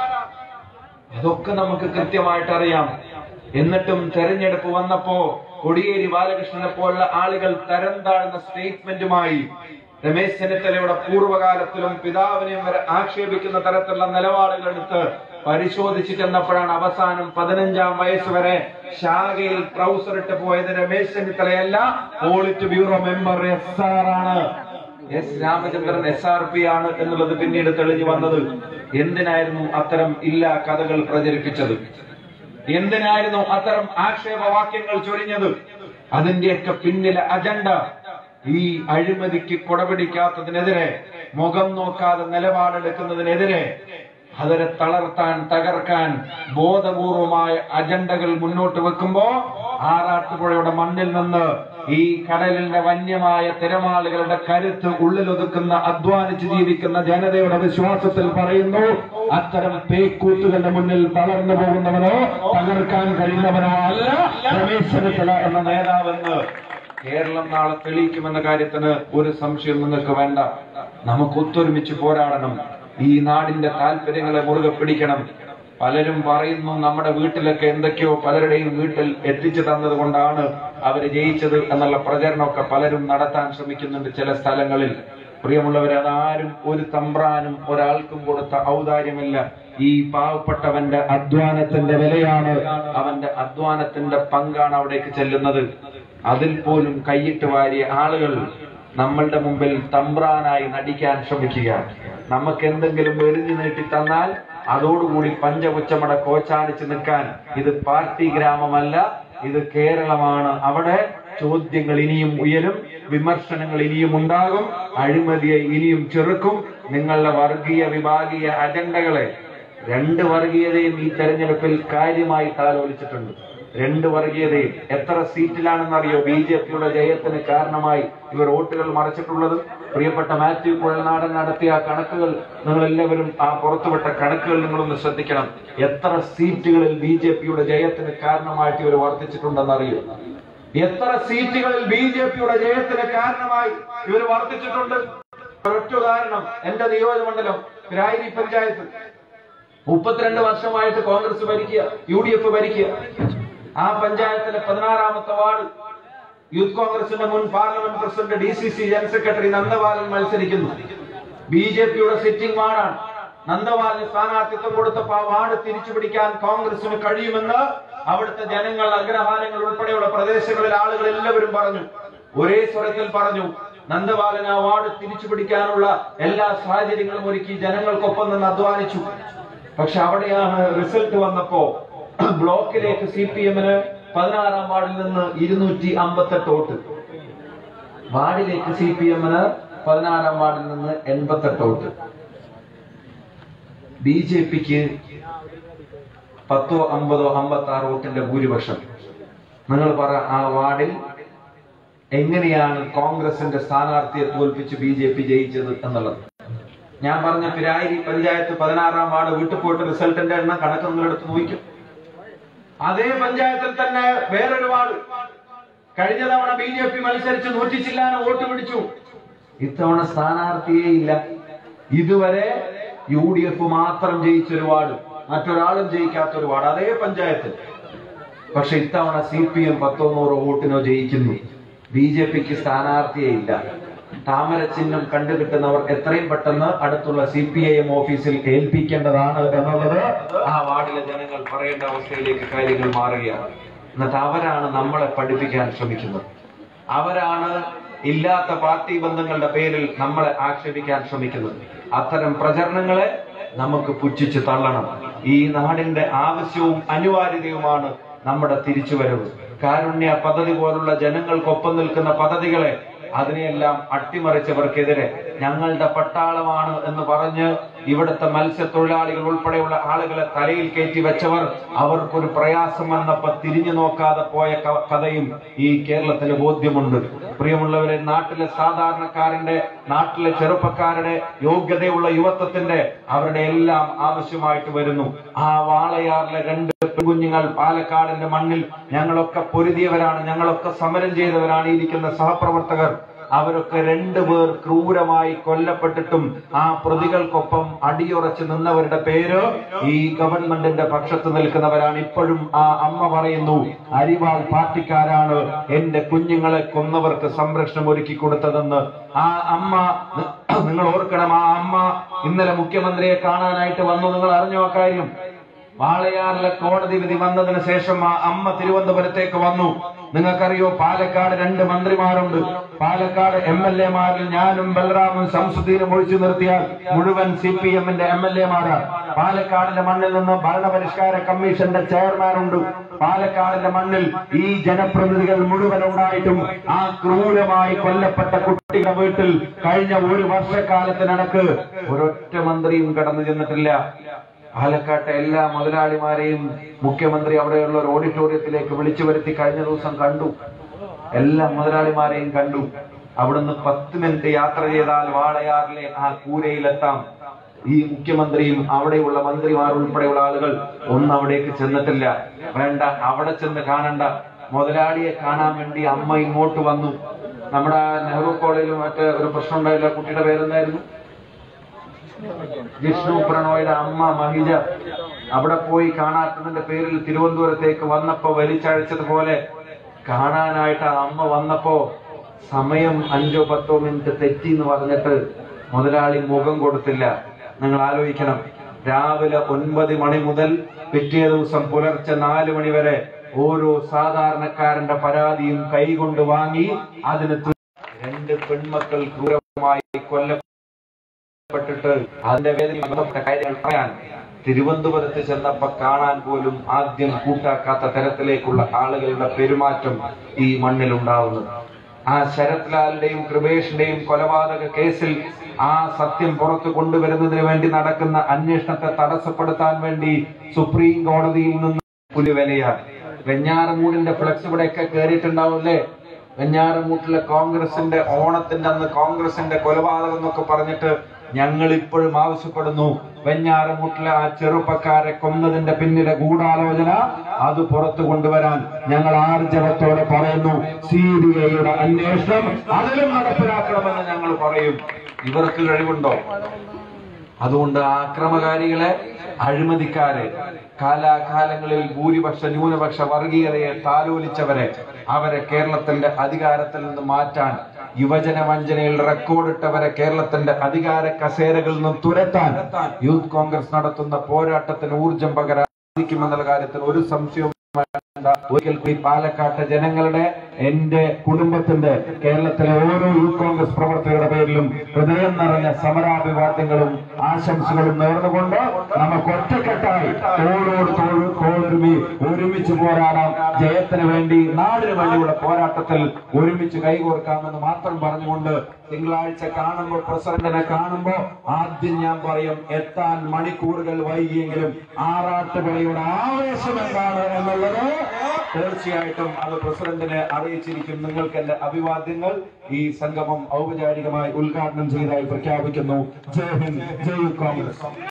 അതൊക്കെ നമുക്ക് കൃത്യമായിട്ട് അറിയാം എന്നിട്ടും തെരഞ്ഞെടുപ്പ് വന്നപ്പോ കൊടിയേരി ബാലകൃഷ്ണനെ പോലുള്ള ആളുകൾ തരം താഴ്ന്ന സ്റ്റേറ്റ്മെന്റുമായി രമേശ് ചെന്നിത്തലയുടെ പൂർവ്വകാലത്തിലും പിതാവിനെയും വരെ ആക്ഷേപിക്കുന്ന തരത്തിലുള്ള നിലപാടുകൾ എടുത്ത് പരിശോധിച്ചു ചെന്നപ്പോഴാണ് അവസാനം പതിനഞ്ചാം വയസ്സ് വരെ ശാഖയിൽ ട്രൗസർ ഇട്ട് പോയത് രമേശ് ചെന്നിത്തലയല്ല polit bureau member S R ആണ് S Ramachandran S R P ആണ് എന്നുള്ളത് പിന്നീട് തെളിഞ്ഞു വന്നത് എന്തിനായിരുന്നു അത്തരം ഇല്ലാ കഥകൾ പ്രചരിപ്പിച്ചത് എന്തിനായിരുന്നു അത്തരം ആക്ഷേപവാക്യങ്ങൾ ചൊരിഞ്ഞത് അതിന്റെയൊക്കെ പിന്നിലെ അജണ്ട ഈ അഴിമതിക്ക് കൊടപിടിക്കാത്തതിനെതിരെ മുഖം നോക്കാതെ നിലപാടെടുക്കുന്നതിനെതിരെ അതിനെ തളർത്താൻ തകർക്കാൻ ബോധപൂർവമായ അജണ്ടകൾ മുന്നോട്ട് വെക്കുമ്പോ ആറാട്ടുപുഴയുടെ മണ്ണിൽ നിന്ന് ഈ കടലിന്റെ വന്യമായ തിരമാലകളുടെ കരുത്ത് ഉള്ളിലൊതുക്കുന്ന അധ്വാനിച്ച് ജീവിക്കുന്ന ജനതയുടെ വിശ്വാസത്തിൽ പറയുന്നു അത്തരം പേക്കൂത്തുകളുടെ മുന്നിൽ തളർന്നു പോകുന്നവനോ തകർക്കാൻ കഴിയുന്നവനോ അല്ല രമേശ് ചെന്നിത്തല എന്ന നേതാവെന്ന് കേരളം നാളെ തെളിയിക്കുമെന്ന കാര്യത്തിന് ഒരു സംശയം നിങ്ങൾക്ക് വേണ്ട നമുക്ക് ഒത്തൊരുമിച്ച് പോരാടണം ഈ നാടിന്റെ താല്പര്യങ്ങളെ മുറുകെ പിടിക്കണം പലരും പറയുന്നു നമ്മുടെ വീട്ടിലൊക്കെ എന്തൊക്കെയോ പലരുടെയും വീട്ടിൽ എത്തിച്ചു തന്നത് കൊണ്ടാണ് അവര് ജയിച്ചത് എന്നുള്ള പ്രചരണമൊക്കെ പലരും നടത്താൻ ശ്രമിക്കുന്നുണ്ട് ചില സ്ഥലങ്ങളിൽ പ്രിയമുള്ളവരെ അതാരും ഒരു തമ്പ്രാനും ഒരാൾക്കും കൊടുത്ത ഔദാര്യമല്ല ഈ പാവപ്പെട്ടവന്റെ അധ്വാനത്തിന്റെ വിലയാണ് അവന്റെ അധ്വാനത്തിന്റെ പങ്കാണ് അവിടേക്ക് ചെല്ലുന്നത് അതിൽ പോലും കൈയിട്ട് വാരിയ ആളുകൾ നമ്മളുടെ മുമ്പിൽ തമ്പ്രാനായി നടിക്കാൻ ശ്രമിക്കുക നമുക്ക് എന്തെങ്കിലും എറിഞ്ഞു നീട്ടി തന്നാൽ അതോടുകൂടി പഞ്ചപുച്ചമട കോച്ചാടിച്ച് നിൽക്കാൻ ഇത് പാർട്ടി ഗ്രാമമല്ല ഇത് കേരളമാണ് അവിടെ ചോദ്യങ്ങൾ ഇനിയും ഉയരും വിമർശനങ്ങൾ ഇനിയും ഉണ്ടാകും അഴിമതിയെ ഇനിയും ചെറുക്കും നിങ്ങളുടെ വർഗീയ വിഭാഗീയ അജണ്ടകളെ രണ്ട് വർഗീയതയും ഈ തെരഞ്ഞെടുപ്പിൽ കാര്യമായി താലോലിച്ചിട്ടുണ്ട് രണ്ട് വർഗീയതയും എത്ര സീറ്റിലാണെന്നറിയോ ബി ജെ പിയുടെ ജയത്തിന് കാരണമായി ഇവർ വോട്ടുകൾ മറച്ചിട്ടുള്ളത് പ്രിയപ്പെട്ട മാത്യു കുഴൽനാടൻ നടത്തിയ ആ കണക്കുകൾ നിങ്ങൾ എല്ലാവരും ആ പുറത്തുവിട്ട കണക്കുകൾ നിങ്ങളൊന്ന് ശ്രദ്ധിക്കണം എത്ര സീറ്റുകളിൽ ബി ജെ പിയുടെ ജയത്തിന് കാരണമായിട്ട് ഇവർ വർദ്ധിച്ചിട്ടുണ്ടെന്നറിയോ എത്ര സീറ്റുകളിൽ ബി ജെ പിയുടെ ജയത്തിന് കാരണമായി ഇവർ വർദ്ധിച്ചിട്ടുണ്ട് ഒരൊറ്റ ഉദാഹരണം എന്റെ നിയോജകമണ്ഡലം രായിരി പഞ്ചായത്ത് മുപ്പത്തിരണ്ട് വർഷമായിട്ട് കോൺഗ്രസ് ഭരിക്കുക യു ഡി എഫ് ഭരിക്കുക ആ പഞ്ചായത്തിലെ പതിനാറാമത്തെ വാർഡ് യൂത്ത് കോൺഗ്രസിന്റെ മുൻ parliament president D C C general secretary Nandavalan മത്സരിക്കുന്നു ബി ജെ പിയുടെ സിറ്റിംഗ് വാർഡാണ് നന്ദവാലിന് സ്ഥാനാർത്ഥിത്വം കൊടുത്തപ്പോൾ ആ വാർഡ് തിരിച്ചു പിടിക്കാൻ കോൺഗ്രസിന് കഴിയുമെന്ന് അവിടുത്തെ ജനങ്ങൾ അഗ്രഹാരങ്ങൾ ഉൾപ്പെടെയുള്ള പ്രദേശങ്ങളിലെ ആളുകൾ എല്ലാവരും പറഞ്ഞു ഒരേ സ്വരത്തിൽ പറഞ്ഞു നന്ദവാലൻ ആ വാർഡ് തിരിച്ചു പിടിക്കാനുള്ള എല്ലാ സാഹചര്യങ്ങളും ഒരുക്കി ജനങ്ങൾക്കൊപ്പം നിന്ന് അധ്വാനിച്ചു പക്ഷെ അവിടെയാണ് റിസൾട്ട് വന്നപ്പോ ബ്ലോക്കിലേക്ക് സി പി എമ്മിന് പതിനാറാം വാർഡിൽ നിന്ന് ഇരുന്നൂറ്റി അമ്പത്തെട്ട് വോട്ട് വാർഡിലേക്ക് സി പി എമ്മിന് പതിനാറാം വാർഡിൽ നിന്ന് എൺപത്തെട്ട് വോട്ട് ബി ജെ പിക്ക് പത്തോ അമ്പതോ അമ്പത്തി ആറ് വോട്ടിന്റെ ഭൂരിപക്ഷം നിങ്ങൾ പറ ആ വാർഡിൽ എങ്ങനെയാണ് കോൺഗ്രസിന്റെ സ്ഥാനാർത്ഥിയെ തോൽപ്പിച്ച് ബി ജെ പി ജയിച്ചത് എന്നുള്ളത് ഞാൻ പറഞ്ഞ പിരായിരി പഞ്ചായത്ത് പതിനാറാം വാർഡ് വീട്ടിൽ പോയിട്ട് റിസൾട്ടിന്റെ എണ്ണം കണക്ക് നിങ്ങളെടുത്ത് നോക്കും അതേ പഞ്ചായത്തിൽ തന്നെ വേറൊരു വാർഡ് കഴിഞ്ഞ തവണ ബി ജെ പി മത്സരിച്ച് നൂറ്റി ചില്ലാന വോട്ട് പിടിച്ചു ഇത്തവണ സ്ഥാനാർത്ഥിയേ ഇല്ല ഇതുവരെ യു ഡി എഫ് മാത്രം ജയിച്ചൊരു വാർഡ് മറ്റൊരാളും ജയിക്കാത്തൊരു വാർഡ് അതേ പഞ്ചായത്ത് പക്ഷെ ഇത്തവണ സി പി എം പത്തോ നൂറോ വോട്ടിനോ ജയിക്കുന്നു ബി ജെ പിക്ക് സ്ഥാനാർത്ഥിയേ ഇല്ല താമര ചിഹ്നം കണ്ടുകിട്ടുന്നവർ എത്രയും പെട്ടെന്ന് അടുത്തുള്ള സി പി ഐ എം ഓഫീസിൽ ഏൽപ്പിക്കേണ്ടതാണ് എന്നുള്ളത് ആ വാർഡിലെ ജനങ്ങൾ പറയേണ്ട അവസ്ഥയിലേക്ക് കാര്യങ്ങൾ മാറുകയാണ് എന്നിട്ട് അവരാണ് നമ്മളെ പഠിപ്പിക്കാൻ ശ്രമിക്കുന്നത് അവരാണ് ഇല്ലാത്ത പാർട്ടി ബന്ധങ്ങളുടെ പേരിൽ നമ്മളെ ആക്ഷേപിക്കാൻ ശ്രമിക്കുന്നത് അത്തരം പ്രചരണങ്ങളെ നമുക്ക് പുച്ഛിച്ച് തള്ളണം ഈ നാടിന്റെ ആവശ്യവും അനിവാര്യതയുമാണ് നമ്മുടെ തിരിച്ചുവരവ് കാരുണ്യ പദ്ധതി പോലുള്ള ജനങ്ങൾക്കൊപ്പം നിൽക്കുന്ന പദ്ധതികളെ അതിനെയെല്ലാം അട്ടിമറിച്ചവർക്കെതിരെ ഞങ്ങളുടെ പട്ടാളമാണ് എന്ന് പറഞ്ഞ് ഇവിടുത്തെ മത്സ്യത്തൊഴിലാളികൾ ഉൾപ്പെടെയുള്ള ആളുകളെ തലയിൽ കയറ്റി വെച്ചവർ അവർക്കൊരു പ്രയാസം വന്നപ്പോ തിരിഞ്ഞു നോക്കാതെ പോയ ക- കഥയും ഈ കേരളത്തിന് ബോധ്യമുണ്ട് പ്രിയമുള്ളവരെ നാട്ടിലെ സാധാരണക്കാരന്റെ നാട്ടിലെ ചെറുപ്പക്കാരുടെ യോഗ്യതയുള്ള യുവത്വത്തിന്റെ അവരുടെ എല്ലാം ആവശ്യമായിട്ട് വരുന്നു ആ വാളയാറിലെ രണ്ട് കുഞ്ഞുങ്ങൾ പാലക്കാടിന്റെ മണ്ണിൽ ഞങ്ങളൊക്കെ പൊരുതിയവരാണ് ഞങ്ങളൊക്കെ സമരം ചെയ്തവരാണ് ഈ ഇരിക്കുന്ന സഹപ്രവർത്തകർ അവരൊക്കെ രണ്ടുപേർ ക്രൂരമായി കൊല്ലപ്പെട്ടിട്ടും ആ പ്രതികൾക്കൊപ്പം അടിയുറച്ച് നിന്നവരുടെ പേര് ഈ ഗവൺമെന്റിന്റെ പക്ഷത്ത് നിൽക്കുന്നവരാണ് ഇപ്പോഴും ആ അമ്മ പറയുന്നു അരിവാൾ പാർട്ടിക്കാരാണ് എന്റെ കുഞ്ഞുങ്ങളെ കൊന്നവർക്ക് സംരക്ഷണം ഒരുക്കി കൊടുത്തതെന്ന് ആ അമ്മ നിങ്ങൾ ഓർക്കണം ആ അമ്മ ഇന്നലെ മുഖ്യമന്ത്രിയെ കാണാനായിട്ട് വന്നു നിങ്ങൾ അറിഞ്ഞോ ആ കാര്യം വാളയാറിലെ കോടതി വിധി വന്നതിന് ശേഷം ആ അമ്മ തിരുവനന്തപുരത്തേക്ക് വന്നു നിങ്ങൾക്കറിയോ പാലക്കാട് രണ്ട് മന്ത്രിമാരുണ്ട് പാലക്കാട് എം എൽ എമാരിൽ ഞാനും ബലറാമും ശംസുദ്ദീനും ഒഴിച്ചു നിർത്തിയാൽ മുഴുവൻ സി പി എമ്മിന്റെ എം എൽ എമാരാണ് പാലക്കാടിന്റെ മണ്ണിൽ നിന്ന് ഭരണപരിഷ്കാര കമ്മീഷന്റെ ചെയർമാൻ ഉണ്ട് പാലക്കാടിന്റെ മണ്ണിൽ ഈ ജനപ്രതിനിധികൾ മുഴുവൻ ഉണ്ടായിട്ടും ആ ക്രൂരമായി കൊല്ലപ്പെട്ട കുട്ടിയുടെ വീട്ടിൽ കഴിഞ്ഞ ഒരു വർഷക്കാലത്തിനടക്ക് ഒരൊറ്റ മന്ത്രിയും കടന്നു ചെന്നിട്ടില്ല പാലക്കാട്ടെ എല്ലാ മുതലാളിമാരെയും മുഖ്യമന്ത്രി അവിടെയുള്ള ഒരു ഓഡിറ്റോറിയത്തിലേക്ക് വിളിച്ചു വരുത്തി കഴിഞ്ഞ ദിവസം കണ്ടു എല്ലാ മുതലാളിമാരെയും കണ്ടു അവിടുന്ന് പത്ത് മിനിറ്റ് യാത്ര ചെയ്താൽ വാളയാറിലെ ആ കൂരയിലെത്താം ഈ മുഖ്യമന്ത്രിയും അവിടെയുള്ള മന്ത്രിമാർ ഉൾപ്പെടെയുള്ള ആളുകൾ ഒന്നും അവിടേക്ക് ചെന്നിട്ടില്ല വേണ്ട അവിടെ ചെന്ന് കാണണ്ട മുതലാളിയെ കാണാൻ വേണ്ടി അമ്മ ഇങ്ങോട്ട് വന്നു നമ്മുടെ നെഹ്റു കോളേജിൽ മറ്റേ ഒരു പ്രശ്നം ഉണ്ടായില്ല കുട്ടിയുടെ പേരെന്തായിരുന്നു ജിഷ്ണു പ്രണോയുടെ അമ്മ മഹിജ അവിടെ പോയി കാണാത്തതിന്റെ പേരിൽ തിരുവനന്തപുരത്തേക്ക് വന്നപ്പോ വലിച്ചഴിച്ചതുപോലെ കാണാനായിട്ട് ആ അമ്മ വന്നപ്പോ സമയം അഞ്ചോ പത്തോ മിനിറ്റ് തെറ്റി എന്ന് പറഞ്ഞിട്ട് മുതലാളി മുഖം കൊടുത്തില്ല നിങ്ങൾ ആലോചിക്കണം രാവിലെ ഒൻപത് മണി മുതൽ പിറ്റേ ദിവസം പുലർച്ചെ നാല് മണി വരെ ഓരോ സാധാരണക്കാരന്റെ പരാതിയും കൈകൊണ്ട് വാങ്ങി അതിന് തു- രണ്ട് പെൺമക്കൾ ക്രൂരമായി കൊല്ല പ്പെട്ടിട്ട് അതിന്റെ വേദന ബന്ധപ്പെട്ട കാര്യങ്ങൾ പറയാൻ തിരുവനന്തപുരത്ത് ചെന്നപ്പോ കാണാൻ പോലും ആദ്യം കൂട്ടാക്കാത്ത തരത്തിലേക്കുള്ള ആളുകളുടെ പെരുമാറ്റം ഈ മണ്ണിൽ ഉണ്ടാവുന്നത് ആ ശരത് ലാലിന്റെയും കൃപേഷിന്റെയും കൊലപാതക കേസിൽ ആ സത്യം പുറത്തു കൊണ്ടുവരുന്നതിന് വേണ്ടി നടക്കുന്ന അന്വേഷണത്തെ തടസ്സപ്പെടുത്താൻ വേണ്ടി സുപ്രീം കോടതിയിൽ നിന്ന് പുലിവിലയാണ് വെഞ്ഞാറമൂടിന്റെ ഫ്ലക്സ് ഇവിടെയൊക്കെ കയറിയിട്ടുണ്ടാവില്ലേ വെഞ്ഞാറമൂട്ടിലെ കോൺഗ്രസിന്റെ ഓണത്തിന്റെ അന്ന് കോൺഗ്രസിന്റെ കൊലപാതകം എന്നൊക്കെ പറഞ്ഞിട്ട് ഞങ്ങൾ ഇപ്പോഴും ആവശ്യപ്പെടുന്നു വെഞ്ഞാറമൂട്ടിലെ ആ ചെറുപ്പക്കാരെ കൊന്നതിന്റെ പിന്നിലെ ഗൂഢാലോചന അത് പുറത്തു കൊണ്ടുവരാൻ ഞങ്ങൾ ആർജവത്തോടെ പറയുന്നു സി ബി ഐയുടെ അന്വേഷണം അതിലും നടപ്പിലാക്കണമെന്ന് ഞങ്ങൾ പറയും ഇവർക്ക് കഴിവുണ്ടോ അതുകൊണ്ട് ആ അക്രമകാരികളെ അഴിമതിക്കാരെ കാലാകാലങ്ങളിൽ ഭൂരിപക്ഷ ന്യൂനപക്ഷ വർഗീയതയെ താലോലിച്ചവരെ അവരെ കേരളത്തിന്റെ അധികാരത്തിൽ നിന്ന് മാറ്റാൻ യുവജന വഞ്ചനയിൽ റെക്കോർഡിട്ടവരെ കേരളത്തിന്റെ അധികാര കസേരകളിൽ നിന്നും തുരത്താൻ യൂത്ത് കോൺഗ്രസ് നടത്തുന്ന പോരാട്ടത്തിന് ഊർജം പകരാൻ സാധിക്കുമെന്നുള്ള കാര്യത്തിൽ ഒരു സംശയവും വേണ്ട. ഒരിക്കൽ കൂടി പാലക്കാട്ടെ ജനങ്ങളുടെ എന്റെ കുടുംബത്തിന്റെ കേരളത്തിലെ ഓരോ യൂത്ത് കോൺഗ്രസ് പ്രവർത്തകരുടെ പേരിലും ഹൃദയം നിറഞ്ഞ സമരാഭിവാദ്യങ്ങളും ആശംസകളും നേർന്നുകൊണ്ട് നമുക്ക് ഒറ്റക്കെട്ടായി തോളോട് തോൾ തോളൊരുമി ഒരുമിച്ച് പോരാടാം ജയത്തിന് വേണ്ടി നാടിന് വേണ്ടിയുള്ള പോരാട്ടത്തിൽ ഒരുമിച്ച് കൈകോർക്കാമെന്ന് മാത്രം പറഞ്ഞുകൊണ്ട് തിങ്കളാഴ്ച കാണുമ്പോൾ പ്രസിഡന്റിനെ കാണുമ്പോൾ ആദ്യം ഞാൻ പറയും എത്താൻ മണിക്കൂറുകൾ വൈകിയെങ്കിലും ആറാട്ടുപുഴയുടെ ആവേശം എന്താണ് എന്നുള്ളത് തീർച്ചയായിട്ടും അത് പ്രസിഡന്റിനെ അറിയിച്ചിരിക്കും നിങ്ങൾക്ക് എന്റെ അഭിവാദ്യങ്ങൾ ഈ സംഗമം ഔപചാരികമായി ഉദ്ഘാടനം ചെയ്തതായി പ്രഖ്യാപിക്കുന്നു ജയ് ഹിന്ദ് ജയ് കോൺഗ്രസ്